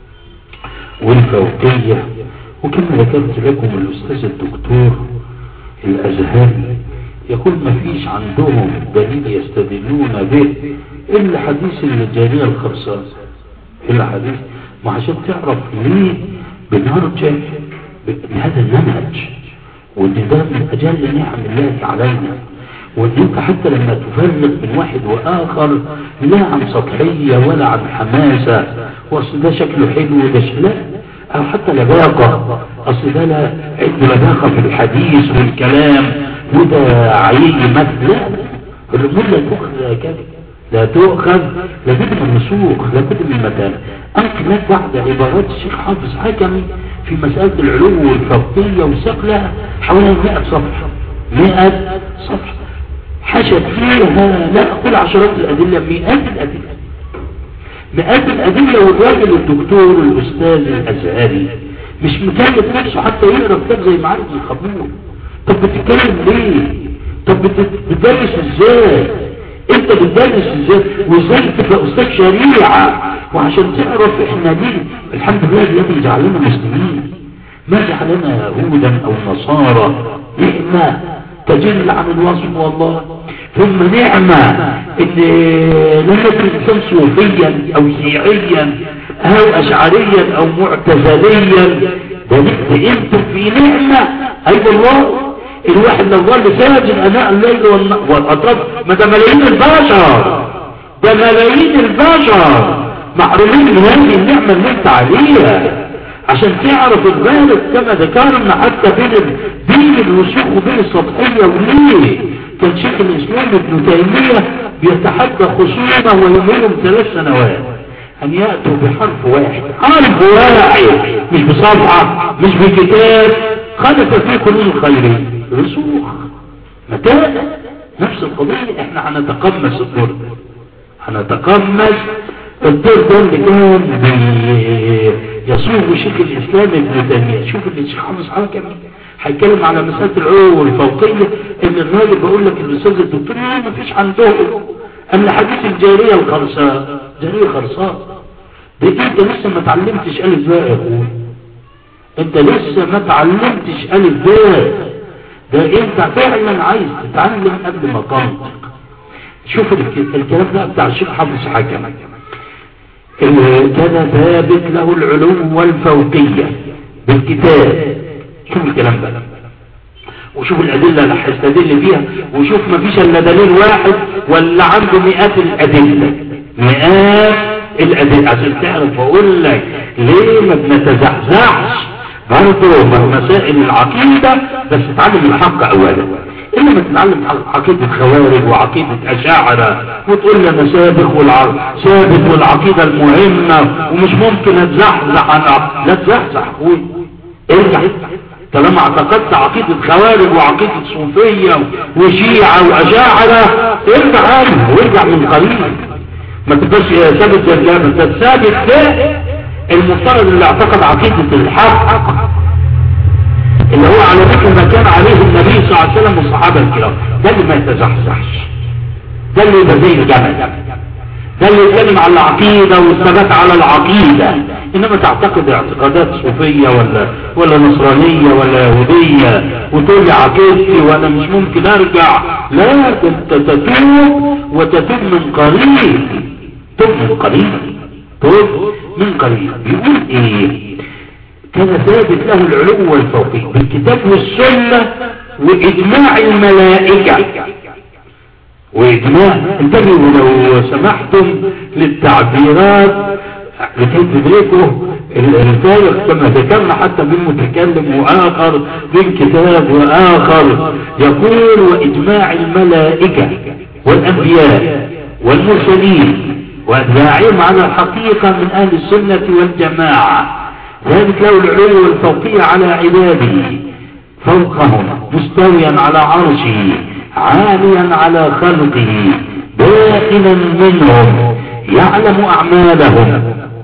والفوقيه وكما ذكرت لكم الأستاذ الدكتور الأزهري يقول ما فيش عندهم دليل يستدلون به إلا حديث الجارية الخرصاء إلا حديث ما عشان تعرف ليه بنرجع بهذا المنهج وان ده من أجل نعم الله علينا وان انت حتى لما تفرق من واحد واخر لا عن سطحية ولا عن حماسة واصل ده شكله حلو وده لا او حتى لباقة اصل ده لا عنده لباقة في الحديث والكلام وده عيي مثل لا الامور لا تؤخذ كده لا تؤخذ لابد من الرسوخ لابد من المكان انقل لك بعض عبارات الشيخ حافظ حكمي في مسألة العلو والفوقية والسقلة حوالي 100 صفحة 100 صفحة حشد فيها لا اقول عشرات الادلة مئات الادلة مئات الأدلة والراجل الدكتور الأستاذ الأزهري مش مكلف نفسه حتى يقرأ كتاب زي معارض الخبور طب بتتكلم ليه طب بتدرس ازاي انت بتدرس ازاي وازاي تبقى استاذ شريعة وعشان تعرف احنا ليه الحمد لله الذي جعلنا مسلمين ما جعلنا يهودا او نصارى نعمة تجل عن الوصف والله ثم نعمة ان لم يكن الانسان صوفيا او شيعيا او اشعريا او معتزليا ده انتم في نعمة اي أيوة والله الواحد لو ظل ساجد اناء الليل والاطراف ما ده ملايين البشر ده ملايين البشر محرومين من هذه النعمة اللي انت عليها عشان تعرف الغالب كما ذكرنا حتى بين بين الوسوخ وبين السطحية وليه كان شيخ الإسلام ابن تيمية بيتحدى خصومه ويمرهم ثلاث سنوات أن يأتوا بحرف واحد حرف واحد مش بصفحة مش بكتاب خلف فيه كل الخيرين رسوخ متى نفس القضية احنا هنتقمص الدور هنتقمص الدور ده اللي كان يصوغ شيخ الإسلام ابن تيمية شوف اللي الشيخ حافظ حاكم هيتكلم على مسألة العلو والفوقية ان الراجل بقول لك الاستاذ الدكتور ما فيش عندهم ان حديث الجارية الخرصاء جارية خرصاء ده انت لسه ما تعلمتش الف باء يا اخوي انت لسه ما تعلمتش الف باء ده انت فعلا عايز تتعلم قبل ما تنطق شوف الكلام ده بتاع الشيخ حافظ حكم كان ثابت له العلو والفوقية بالكتاب شوف الكلام ده وشوف الأدلة اللي هيستدل بيها وشوف ما فيش الا دليل واحد ولا عنده مئات الأدلة مئات الأدلة عشان تعرف أقول لك ليه ما بنتزحزحش برضه مسائل العقيدة بس تتعلم الحق اولا الا ما تتعلم عقيدة خوارج وعقيدة اشاعرة وتقول لي انا سابق والع... سابق والعقيدة المهمة ومش ممكن اتزحزح انا لا تزحزح اخوي ارجع طالما اعتقدت عقيدة خوارج وعقيدة صوفية وشيعة واشاعرة ارجع عنه وارجع من قريب ما تبقاش ثابت يا انت ثابت ده المفترض اللي اعتقد عقيدة الحق اللي هو على ذكر ما كان عليه النبي صلى الله عليه وسلم والصحابة الكرام ده اللي ما يتزحزحش ده اللي يبقى زي الجمل ده اللي يتكلم على العقيدة والثبات على العقيدة انما تعتقد اعتقادات صوفية ولا ولا نصرانية ولا يهودية وتقول لي عقيدتي وانا مش ممكن ارجع لا انت تتوب وتتوب من قريب تب من قريب تب من قريب بيقول ايه كان ثابت له العلو والفوقي بالكتاب والسنة واجماع الملائكة واجماع انتبهوا لو سمحتم للتعبيرات لكي تدركوا الفارق كما ذكرنا حتى بين متكلم واخر بين كتاب واخر يقول واجماع الملائكة والانبياء والمرسلين واتباعهم على الحقيقة من اهل السنة والجماعة ذلك له العلو والفوقية على عباده فوقهم مستويا على عرشه عاليا على خلقه داخلا منهم يعلم أعمالهم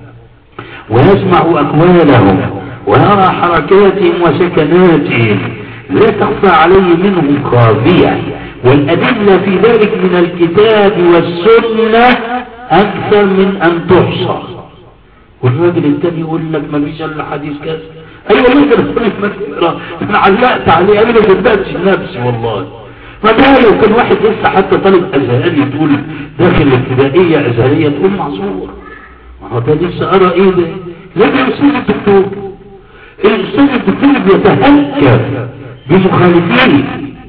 ويسمع أقوالهم ويرى حركاتهم وسكناتهم لا تخفى عليه منهم خافية والأدلة في ذلك من الكتاب والسنة أكثر من أن تحصى والراجل التاني يقول لك ما فيش الا حديث كذا ايوه والله ده بقول لك ما تقرا انا علقت عليه انا ما صدقتش نفسي والله ما ده لو كان واحد لسه حتى طالب ازهري تقول داخل الابتدائيه ازهريه تقول معذور ما هو ده لسه قرا ايه ده لا ده استاذ الدكتور الاستاذ الدكتور بيتهكر بمخالفين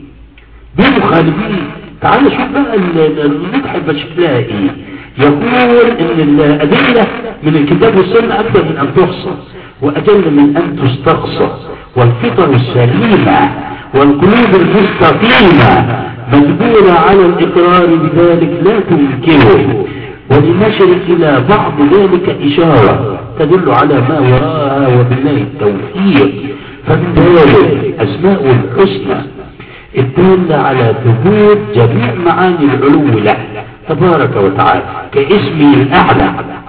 بمخالفين تعال شوف بقى المدح يبقى شكلها ايه يقول ان الادله من الكتاب والسنه اكثر من ان تحصى واجل من ان تستقصى والفطر السليمه والقلوب المستقيمه مجبوره على الاقرار بذلك لا تنكره ولنشر الى بعض ذلك اشاره تدل على ما وراءها وبالله التوفيق فمن ذلك اسماء الحسنى الدالة على ثبوت جميع معاني العلو له تبارك وتعالى كاسمه الأعلى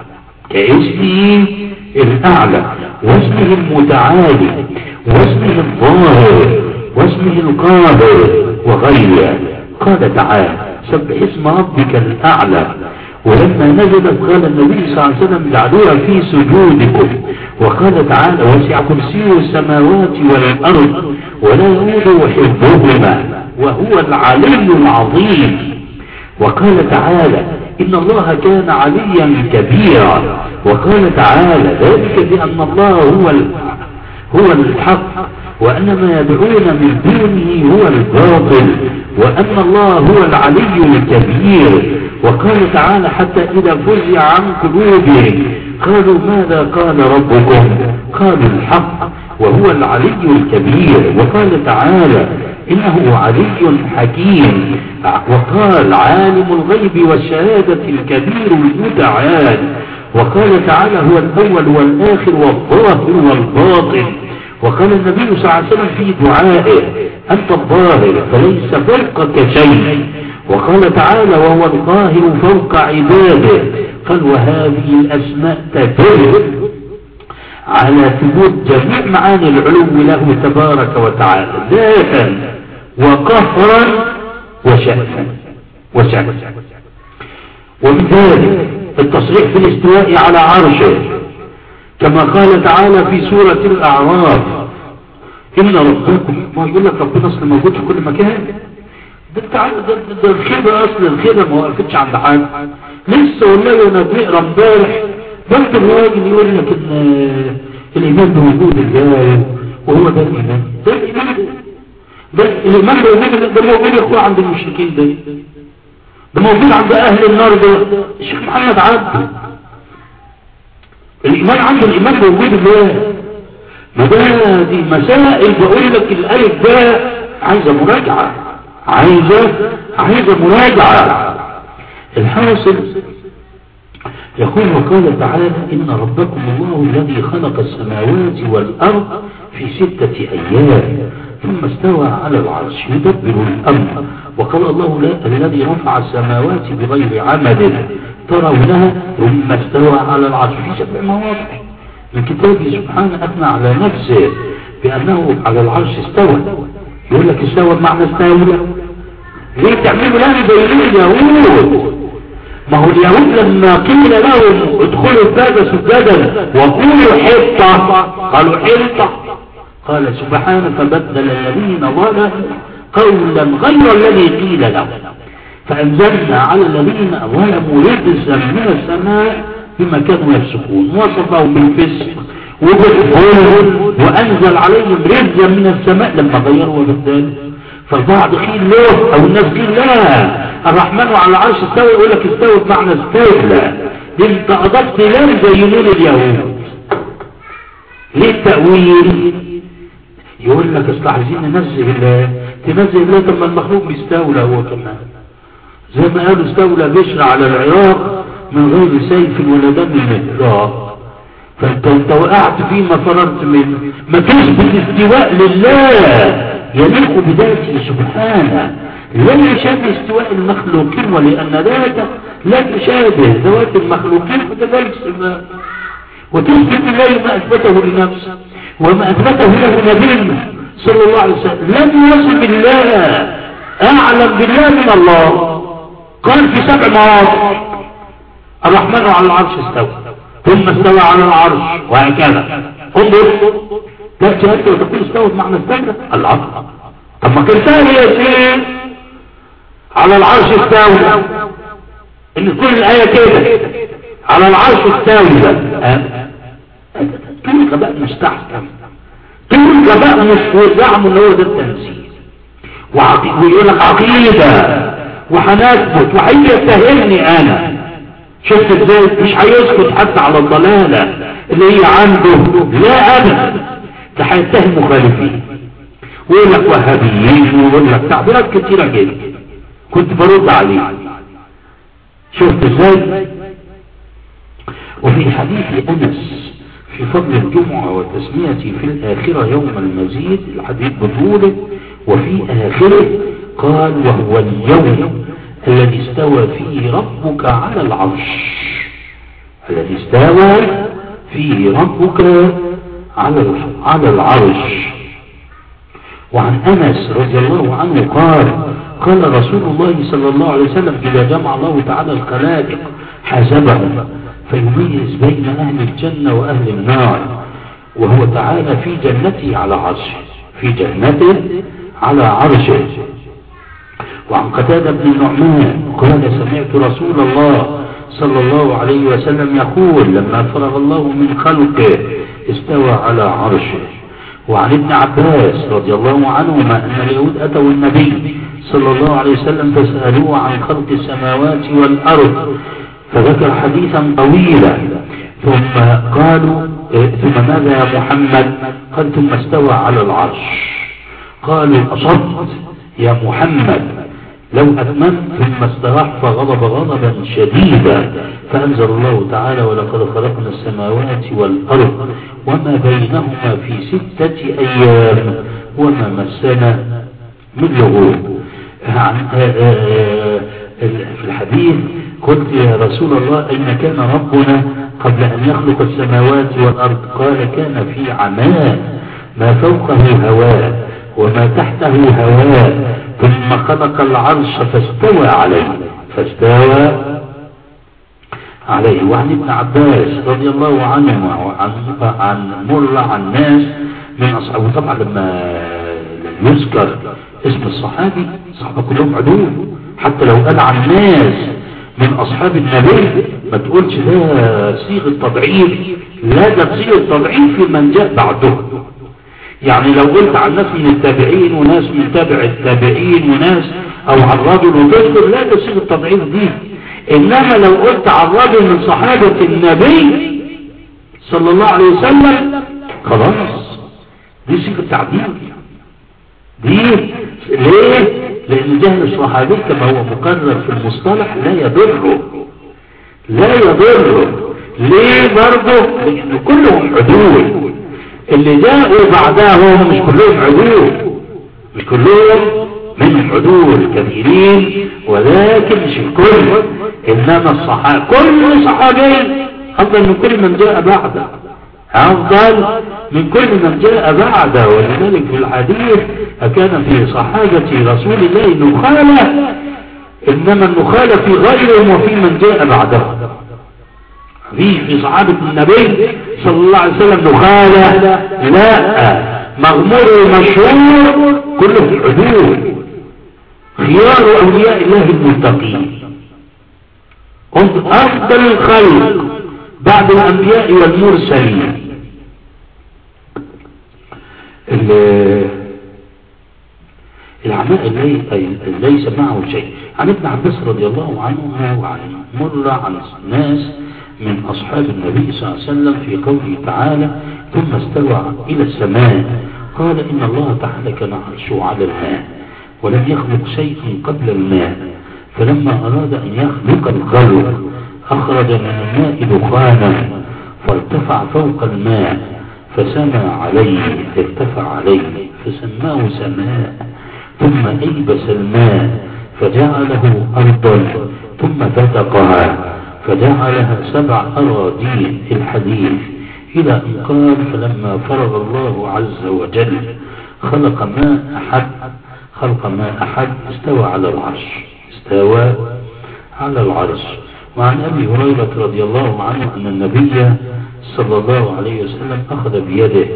كاسمه الأعلى واسمه المتعالي واسمه الظاهر واسمه القادر وغيره قال تعالى سبح اسم ربك الأعلى ولما نزلت قال النبي صلى الله عليه وسلم اجعلوها في سجودكم وقال تعالى وسع كرسيه السماوات والأرض ولا يؤوده حفظهما وهو العلي العظيم وقال تعالى إن الله كان عليا كبيرا وقال تعالى ذلك بأن الله هو هو الحق وأن ما يدعون من دونه هو الباطل وأن الله هو العلي الكبير وقال تعالى حتى إذا فزع عن قلوبهم قالوا ماذا قال ربكم قالوا الحق وهو العلي الكبير وقال تعالى إنه علي حكيم وقال عالم الغيب والشهادة الكبير المتعال وقال تعالى هو الأول والآخر والظاهر والباطن وقال النبي صلى الله عليه وسلم في دعائه أنت الظاهر فليس فوقك شيء وقال تعالى وهو الظاهر فوق عباده قال وهذه الأسماء تدل على ثبوت جميع معاني العلو له تبارك وتعالى ذاتا وقهرا وشأفا وشأفا ومن ذلك التصريح في الاستواء على عرشه كما قال تعالى في سورة الأعراف إن ربكم ما يقول لك ربنا أصلا موجود في كل مكان ده ده, ده الخيبة أصلا الخيبة ما وقفتش عند حاجة لسه والله أنا بنقرا امبارح برضه الراجل يقول لك إن الإيمان بوجود الله وهو ده الإيمان ده الإيمان ده الإيمان بوجود ده موجود يا أخوة عند المشركين ده ده موجود عند أهل النار ده الشيخ محمد عبد الإيمان عنده الإيمان بوجود الله ما ده دي مسائل بقول لك الالف ده عايزه مراجعه عايزه عايزه مراجعه الحاصل يقول وقال تعالى إن ربكم الله الذي خلق السماوات والأرض في ستة أيام ثم استوى على العرش يدبر الأمر وقال الله لا الذي رفع السماوات بغير عمد ترونها ثم استوى على العرش في سبع مواضع من كتابه سبحانه أثنى على نفسه بأنه على العرش استوى يقول لك استوى بمعنى استولى ليه تعملوا لها زي اليهود ما هو اليهود لما قيل لهم ادخلوا الباب سجدا وقولوا حطة قالوا حطة قال سبحانه فبدل الذين ظلموا قولا غير الذي قيل لهم فأنزلنا على الذين ظلموا رجزا من السماء بما كانوا يفسقون وصفهم بالفسق وبالظلم وأنزل عليهم رجزا من السماء لما غيروا وبدلوا فالبعض قيل له او الناس قيل لا الرحمن على العرش استوى يقول لك استوى بمعنى استولى دي انت اضفت لام زي نون اليهود ليه التأويل يقول لك اصل عايزين ننزه الله تنزه الله طب ما المخلوق بيستولى هو كمان زي ما قالوا استولى بشر على العراق من غير سيف ولا دم مهراق فانت انت وقعت فيه ما فررت منه ما تثبت استواء لله يليق بذاته سبحانه لا يشابه استواء المخلوقين ولأن ذاته لا تشابه ذوات المخلوقين وكذلك سبحانه وتثبت الله ما أثبته لنفسه وما أثبته له نبينا صلى الله عليه وسلم لم يصف الله أعلم بالله من الله قال في سبع مواضع الرحمن على العرش استوى ثم استوى على العرش وهكذا انظر تأتي أنت وتقول استوى بمعنى استوى العرش طب ما كان سهل يا سيدي على العرش استوى ان كل الآية كده على العرش استوى كل غباء مستحكم كل غباء مش زعم ان هو ده التنزيل ويقول لك عقيدة وهنثبت وهيتهمني انا شفت ازاي مش هيسكت حتى على الضلالة اللي هي عنده لا ابدا ده هيتهم مخالفين ويقول لك وهابيين ويقول لك تعبيرات كتيرة جدا كنت برد عليه شفت ازاي وفي حديث انس في فضل الجمعة والتسمية في الآخرة يوم المزيد الحديث بطوله وفي آخره قال وهو اليوم الذي استوى فيه ربك على العرش الذي استوى فيه ربك على على العرش وعن أنس رضي الله عنه قال قال رسول الله صلى الله عليه وسلم إذا جمع الله تعالى الخلائق حسبهم فيميز بين أهل الجنة وأهل النار وهو تعالى في جنته على عرشه في جنته على عرشه وعن قتادة بن النعمان قال سمعت رسول الله صلى الله عليه وسلم يقول لما فرغ الله من خلقه استوى على عرشه وعن ابن عباس رضي الله عنهما أن اليهود أتوا النبي صلى الله عليه وسلم فسألوه عن خلق السماوات والأرض فذكر حديثا طويلا ثم قالوا ثم ماذا يا محمد قال ثم استوى على العرش قالوا أصبت يا محمد لو أتممت ثم استراح فغضب غضبا شديدا فأنزل الله تعالى ولقد خلقنا السماوات والأرض وما بينهما في ستة أيام وما مسنا من لغوب في الحديث قلت يا رسول الله أين كان ربنا قبل أن يخلق السماوات والأرض قال كان في عماء ما فوقه هواء وما تحته هواء ثم خلق العرش فاستوى عليه فاستوى عليه وعن ابن عباس رضي الله عنه وعن عن مر عن ناس من أصحابه طبعا لما يذكر اسم الصحابي الصحابة كلهم عدول حتى لو قال عن ناس من أصحاب النبي ما تقولش ده صيغة تضعيف لا ده صيغة تضعيف في من جاء بعده يعني لو قلت عن ناس من التابعين وناس من تابع التابعين وناس او عن رجل وتذكر لا ده صيغة تضعيف دي انما لو قلت عن رجل من صحابة النبي صلى الله عليه وسلم خلاص دي صيغة تعديل دي ليه لان جهل الصحابي كما هو مقرر في المصطلح لا يضره لا يضره ليه برضه لان كلهم عدول اللي جاءوا بعدهم مش كلهم عدول مش كلهم منهم عدول كثيرين ولكن مش الكل انما الصحابة كل صحابي افضل من كل من جاء بعده أفضل من كل من جاء بعده ولذلك في الحديث أكان في صحابة رسول الله نخالة إنما النخالة في غيرهم وفي من جاء بعده في في صحابة النبي صلى الله عليه وسلم نخالة لا مغمور مشهور كله في العدول خيار أولياء الله المتقين هم أفضل الخلق بعد الأنبياء والمرسلين العماء ليس معه شيء عن ابن عباس رضي الله عنه وعن مرة عن ناس من أصحاب النبي صلى الله عليه وسلم في قوله تعالى ثم استوى إلى السماء قال إن الله تعالى كان عرشه على الماء ولم يخلق شيئا قبل الماء فلما أراد أن يخلق الخلق أخرج من الماء دخانا فارتفع فوق الماء فسمى عليه ارتفع عليه فسماه سماء ثم أيبس الماء فجعله أرضا ثم فتقها فجعلها سبع أراضين في الحديث إلى أن قال فلما فرغ الله عز وجل خلق ما أحد خلق ما أحد استوى على العرش استوى على العرش وعن أبي هريرة رضي الله عنه أن النبي صلى الله عليه وسلم أخذ بيده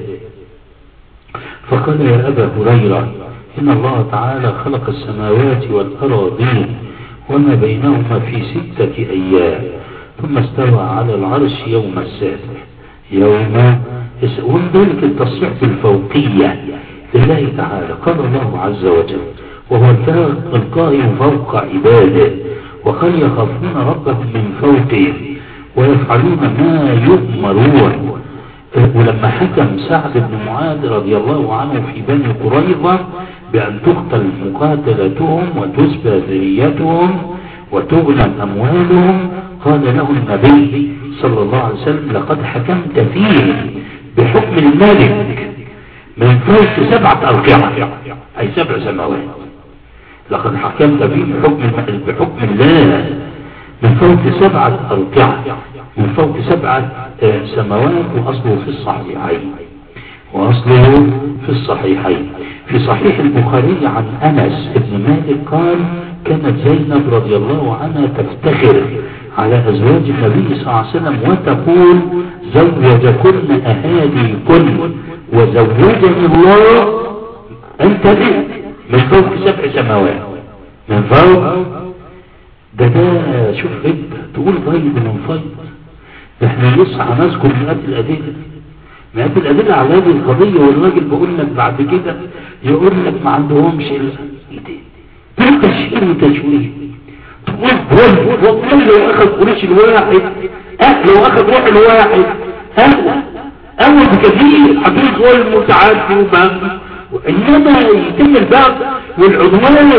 فقال يا أبا هريرة إن الله تعالى خلق السماوات والأراضين وما بينهما في ستة أيام ثم استوى على العرش يوم السابع يوم وذلك التصريح بالفوقية لله تعالى قال الله عز وجل وهو القائم فوق عباده وقال يخافون ربهم من فوقهم ويفعلون ما يؤمرون ولما حكم سعد بن معاذ رضي الله عنه في بني قريظة بأن تقتل مقاتلتهم وتسبى ذريتهم وتغنم أموالهم قال له النبي صلى الله عليه وسلم لقد حكمت فيه بحكم الملك من فوق سبعة أرقعة أي سبع سماوات لقد حكمت فيه بحكم بحكم الله من فوق سبعة أرقعة من فوق سبعة سماوات وأصله في الصحيحين وأصله في الصحيحين في صحيح البخاري عن أنس بن مالك قال كانت زينب رضي الله عنها تفتخر على أزواج النبي صلى الله عليه وسلم وتقول زوجكن أهالي كن وزوجني الله أنت به من فوق سبع سماوات من فوق ده ده شوف انت تقول طيب من فوق ده احنا لسه هنذكر مئات الأدلة مئات الأدلة على هذه القضية والراجل بيقول لك بعد كده يقول لك ما عندهمش الا ده تشهير وتشويه تقول والله لو اخذ قريش الواحد اه لو اخذ روح الواحد اه اول بكثير حديث ظلم وتعدي وبهم انما يتم البعض والعدوان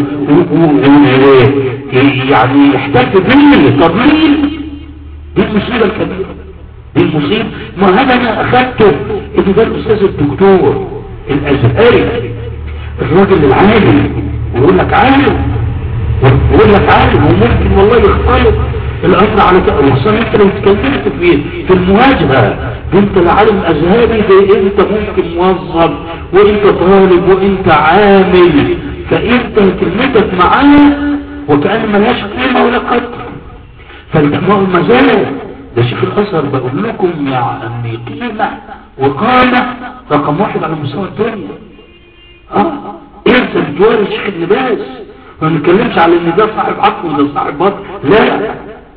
يعني يحتاج به تضليل دي المصيبة الكبيرة دي المصيبة ما هذا انا اخذته اللي ده الاستاذ الدكتور الازهري الراجل العالم ويقول لك عالم ويقول لك عالم وممكن والله يختلط الامر على وخصوصا انت لو اتكلمت في في المواجهه انت العالم ازهري ده انت ممكن موظف وانت طالب وانت عامل فانت كلمتك معاه وكأن ملهاش قيمة ولا قدر فانت ما زال ده شيخ الازهر بقول لكم يعني قيمة وقامة رقم واحد على مستوى الدنيا اه انت بتواري شيخ اللباس ما نتكلمش على ان ده صاحب عقل وده صاحب بطن لا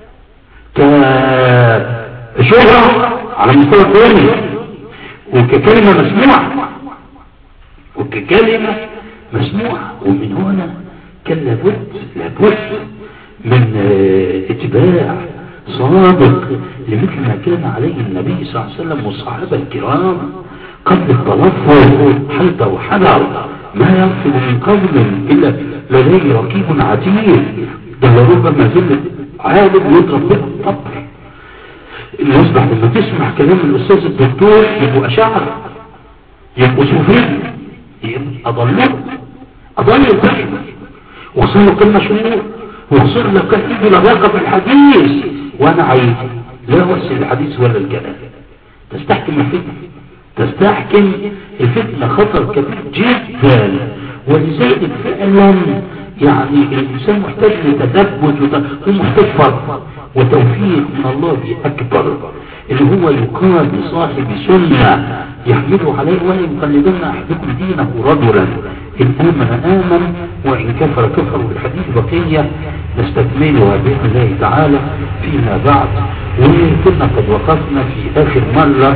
كشهرة على مستوى الثاني وككلمة مسموعة وككلمة مسموعة ومن هنا كان لابد لابد من اتباع صادق لمثل ما كان عليه النبي صلى الله عليه وسلم والصحابة الكرام قبل التلفظ حتى وحذر ما ينفذ من قول إلا لديه رقيب عتيد ده لربما زل عالم يضرب به الطبر يصبح لما تسمع كلام الأستاذ الدكتور يبقوا أشاعر يبقوا صوفين يبقوا أضلوا أضلوا الفهم وصلوا قمة شهور وصل لك إيدي لغاقة في الحديث وأنا عايز لا وأسل الحديث ولا الكلام تستحكم الفتنة تستحكم الفتنة خطر كبير جدا ولذلك فعلا يعني الإنسان محتاج لتدبج ومحتاج فرق وتوفيق من الله أكبر اللي هو يقال لصاحب سنة يحمله عليه ولا يقلدن أحدكم دينه رجلا إن آمن آمن وإن كفر كفر بالحديث بقية نستكملها بإذن الله تعالى فيما بعد وكنا قد وقفنا في آخر مرة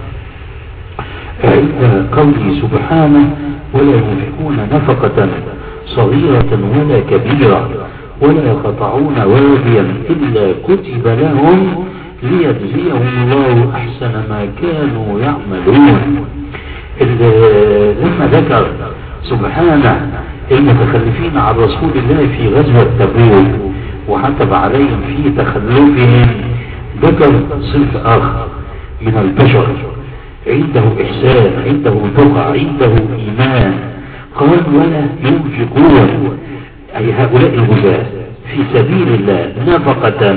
عند قوله سبحانه ولا ينفقون نفقة صغيرة ولا كبيرة ولا يقطعون واديا إلا كتب لهم ليجزيهم الله أحسن ما كانوا يعملون لما ذكر سبحانه المتخلفين عن رسول الله في غزوة تبوك وحتب عليهم في تخلفهم ذكر صنف آخر من البشر عنده إحسان عنده تقى عنده إيمان قال ولا ينفقون أي هؤلاء الغزاة في سبيل الله نفقة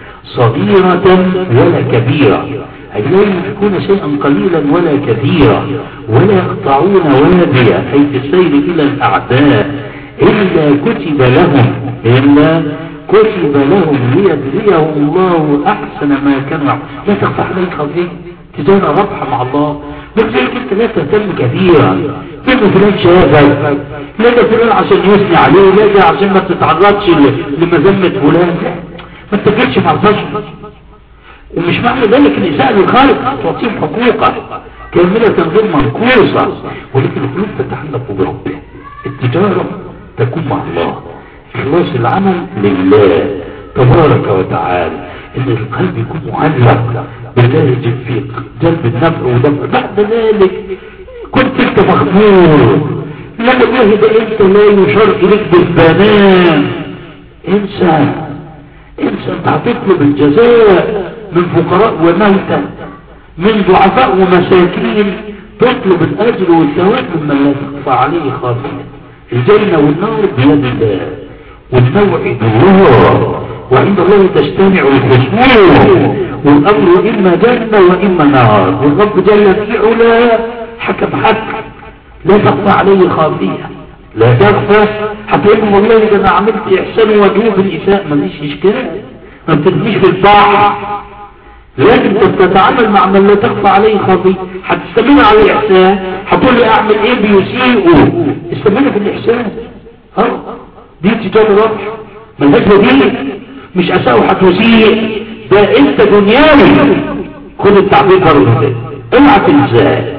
صغيرة ولا كبيرة أي لا ينفقون شيئا قليلا ولا كثيرا ولا يقطعون واديا أي في السير إلى الأعداء إلا كتب لهم إلا كتب لهم ليجزيهم الله أحسن ما كانوا لا تخفى عليك خطيئة تجارة ربح مع الله ولذلك انت لا تهتم كثيرا لما فلان شافك لا فلان عشان يثني عليه لا عشان ما تتعرضش لمذمة فلان ما تتجرش مع البشر ومش معنى ذلك ان سأل الخالق تعطيهم حقوقه كاملة غير منقوصة ولكن القلوب تتعلق بربه التجارة تكون مع الله إخلاص العمل لله تبارك وتعالى ان القلب يكون معلق بالله في جلب النفع ودفع بعد ذلك كنت انت مخبور لا والله ده انت لا يشار اليك بالبنان انسى انسى انت هتطلب الجزاء من فقراء وموتى من ضعفاء ومساكين تطلب الاجر والثواب ممن لا تخفى عليه خافية الجنة والنار بيد الله والموعد الله وعند الله تجتمع الخصوم والامر اما جنة واما نار والرب جل في علاه حكم حكم لا تخفى عليه خافية لا تخفى هتقول والله اذا انا عملت احسان وجوب الاساء ماليش اشكال ما بترميش في البحر لكن تتعامل مع من لا تخفى عليه خافية هتستمر على الاحسان هتقول لي اعمل ايه بيسيئه استمر في الاحسان ها دي تجارة ربح ملهاش بديل مش اساء هتسيء ده انت دنياوي خد التعبير برضه ده اوعى تنساه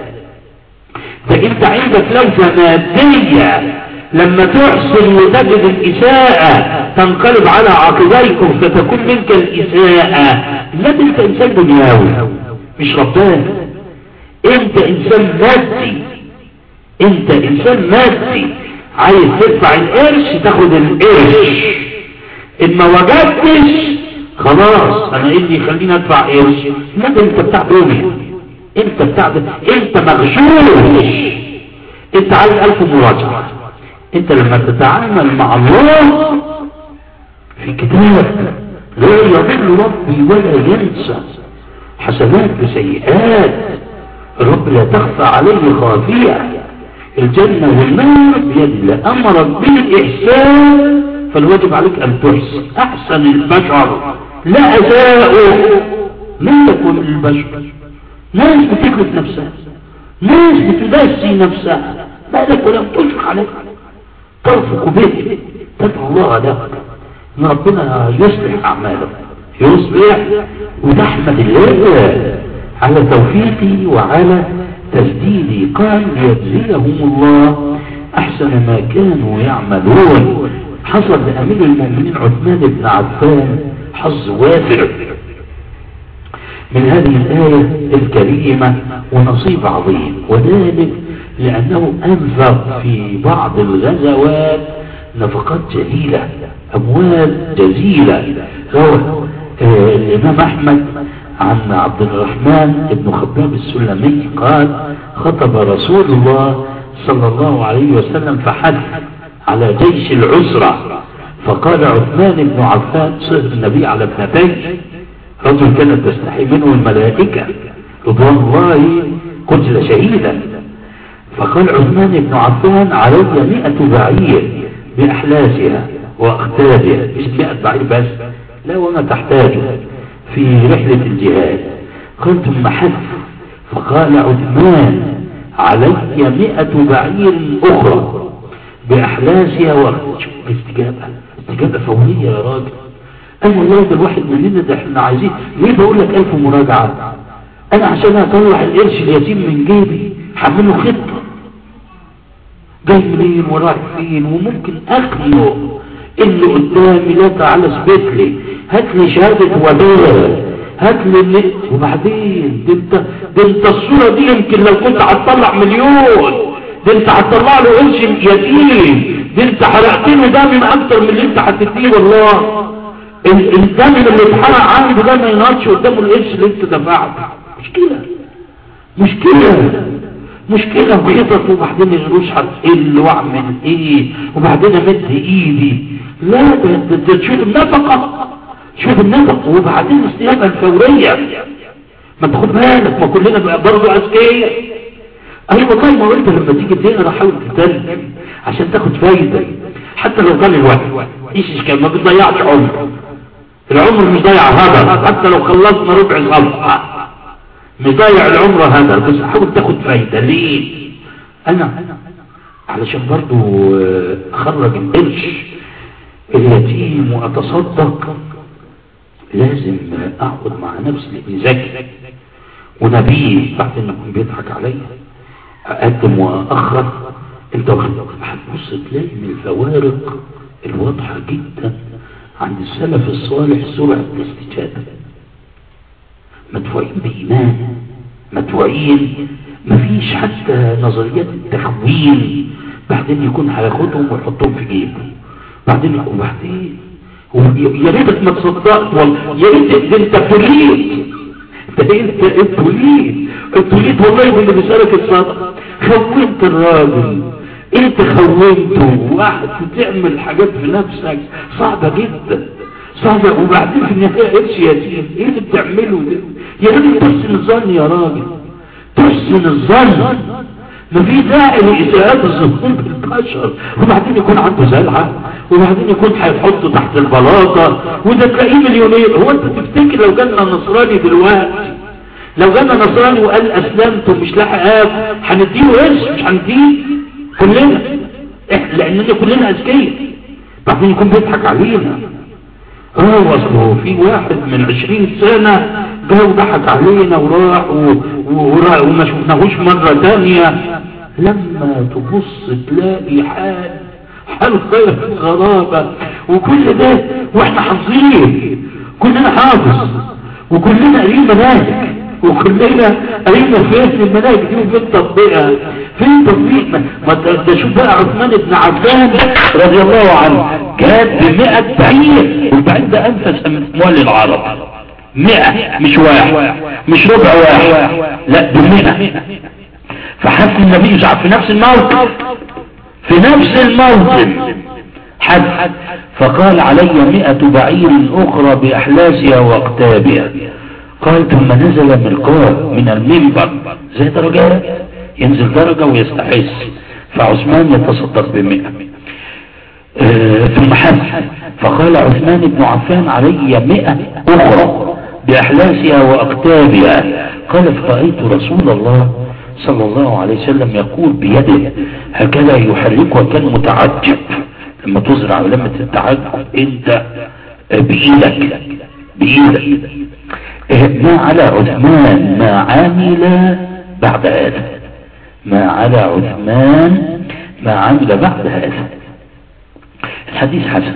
ده انت عندك لوثة مادية لما تحسن وتجد الإساءة تنقلب على عقبيكم فتكون منك الإساءة لا انت إنسان دنياوي مش ربان انت إنسان مادي انت إنسان مادي عايز تدفع القرش تاخد القرش ان ما وجدتش خلاص انا ايه اللي يخليني ادفع قرش لا ده انت بتاع دنيا انت بتاع انت مغشوش انت عايز الف مراجعة انت لما تتعامل مع الله في كتاب لا يضل ربي ولا ينسى حسنات بسيئات الرب لا تخفى عليه خافية الجنة والنار بيد الله امرك بالاحسان فالواجب عليك ان تحسن احسن البشر لا اساءه مالك ومن البشر ناس بتكلف نفسها ناس بتدسي نفسها مالك ولم تشفق عليك ترفق به تدعو الله لك ان ربنا يصلح اعمالك يصلح وتحمد الله على توفيقي وعلى تسديدي قال ليجزيهم الله احسن ما كانوا يعملون حصل لامير المؤمنين عثمان بن عفان حظ وافر من هذه الآية الكريمة ونصيب عظيم وذلك لأنه أنفق في بعض الغزوات نفقات جليلة أموال جزيلة روى آه، الإمام أحمد عن عبد الرحمن بن خباب السلمي قال خطب رسول الله صلى الله عليه وسلم فحث على جيش العسرة فقال عثمان بن عفان صهر النبي على ابنتيه رجل كانت تستحي منه الملائكة رضوان الله قتل شهيدا فقال عثمان بن عفان علي مئة بعير بأحلاسها وأختابها مش مئة بعير بس لا وما تحتاجه في رحلة الجهاد قال ثم حث فقال عثمان علي مئة بعير أخرى بأحلاسها واختابها استجابة استجابة فورية يا راجل انا والله ده الواحد مننا ده احنا عايزين ليه بقول لك الف مراجعة انا عشان اطلع القرش اليتيم من جيبي هعمله خطة جاي منين ورايح فين وممكن اخلق اللي قدامي لا تعالى اثبت لي هات لي شهادة وداع هات لي اللي وبعدين ده انت ده انت الصورة دي يمكن لو كنت هتطلع مليون ده انت هتطلع له قرش يتيم ده انت حرقت له ده من اكتر من اللي انت هتديه والله الدم اللي اتحرق عنده ده ما ينقصش قدامه القرش اللي انت دفعته مشكلة مشكلة مشكلة وخطط وبعدين القروش هتقل واعمل ايه وبعدين امد ايدي لا ده ده تشوف النفقة شوف النفقة وبعدين الصيانة الفورية ما تاخد بالك ما كلنا برضه اذكياء ايوه والله ما قلت لما تيجي تقرا حاول تترجم عشان تاخد فايدة حتى لو قال الوقت ايش كان ما بتضيعش عمر العمر مش ضيع هذا حتى لو خلصنا ربع صفحة مش ضيع العمر هذا بس حاول تاخد فايدة ليه انا علشان برضو اخرج القرش اليتيم واتصدق لازم اقعد مع نفسي لاني ذكي ونبيه بعد ما يكون بيضحك عليا اقدم واخر انت هتبص تلاقي من الفوارق الواضحة جدا عند السلف الصالح سرعة الاستجابة مدفوعين بإيمان مدفوعين مفيش حتى نظريات التخوين بعدين يكون هياخدهم ويحطهم في جيبه بعدين وبعدين يا ريتك ما تصدقت والله يا ريت انت ابتليت انت انت ابتليت ابتليت والله باللي بيسالك الصدقه خونت الراجل انت خونته واحد تعمل حاجات في نفسك صعبة جدا صعبة وبعدين في النهاية قرش يتيم ايه اللي بتعمله ده يا راجل تحسن الظن يا راجل تحسن الظن ما في داعي لإساءات الظنون بالبشر وبعدين يكون عنده زلعة وبعدين يكون هيحطه تحت البلاطة وده تلاقيه مليونير هو انت تفتكر لو جالنا نصراني دلوقتي لو جالنا نصراني وقال اسلمت ومش لاحق هنديله قرش مش هنديه كلنا لاننا كلنا اذكياء بعدين يكون بيضحك علينا اه اصله في واحد من عشرين سنة جه وضحك علينا وراح وما شفناهوش مرة تانية لما تبص تلاقي حال حال خير غرابة وكل ده واحنا حافظين كلنا حافظ وكلنا قريب مناهج وكلنا قرينا فين المناهج دي وفين تطبيقها فين تطبيق ما ده شوف بقى عثمان بن عفان رضي الله عنه كان بمئة بعير والبعير ده انفس اموال العرب مئة مش واحد مش ربع واحد لا بمئة فحس النبي صعب في نفس الموقف في نفس الموطن حد فقال علي مئة بعير اخرى باحلاسها واقتابها قال ثم نزل من القاع من المنبر زي درجات ينزل درجة ويستحس فعثمان يتصدق بمئة آه ثم حس فقال عثمان بن عفان علي مئة أخرى بأحلاسها وأقتابها قال فرأيت رسول الله صلى الله عليه وسلم يقول بيده هكذا يحركها كان متعجب لما تزرع علامة التعجب انت بإيدك بإيدك ما على عثمان ما عمل بعد هذا ما على عثمان ما عمل بعد هذا الحديث حسن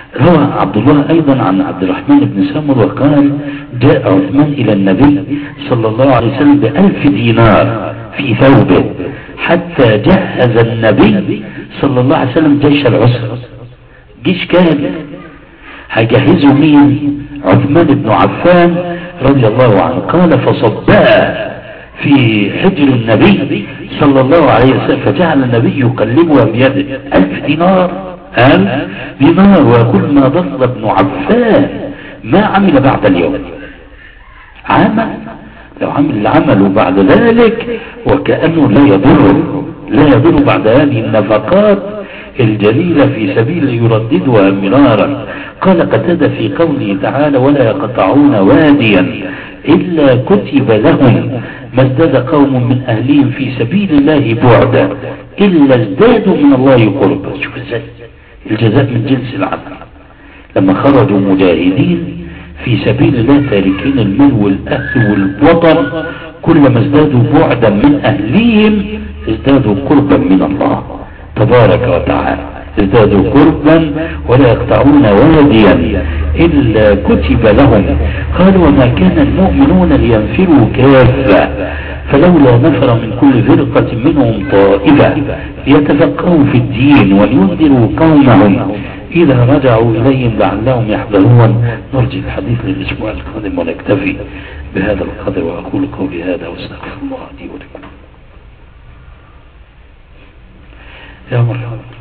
روى عبد الله أيضا عن عبد الرحمن بن سمر وقال جاء عثمان إلى النبي صلى الله عليه وسلم بألف دينار في ثوبه حتى جهز النبي صلى الله عليه وسلم جيش العسر جيش كامل هجهزوا مين عثمان بن عفان رضي الله عنه قال فصبها في حجر النبي صلى الله عليه وسلم فجعل النبي يقلبها بيده ألف دينار ألف دينار ويقول ما ضل ابن عفان ما عمل بعد اليوم عمل لو عمل العمل بعد ذلك وكأنه لا يضر لا يضر بعد هذه النفقات الجليلة في سبيل يرددها مرارا قال قتد في قوله تعالى ولا يقطعون واديا إلا كتب لهم ما ازداد قوم من أهلهم في سبيل الله بعدا إلا ازدادوا من الله قربا شوف ازاي الجزاء من جنس العمل لما خرجوا مجاهدين في سبيل الله تاركين المال والأهل والوطن كلما ازدادوا بعدا من أهليهم ازدادوا قربا من الله تبارك وتعالى ازدادوا قربا ولا يقطعون واديا إلا كتب لهم قالوا وما كان المؤمنون لينفروا كافة فلولا نفر من كل فرقة منهم طائفة ليتفقهوا في الدين ولينذروا قومهم إذا رجعوا إليهم لعلهم يحذرون نرجي الحديث للأسبوع القادم ونكتفي بهذا القدر وأقول قولي هذا واستغفر الله لي ولكم يا مرحبا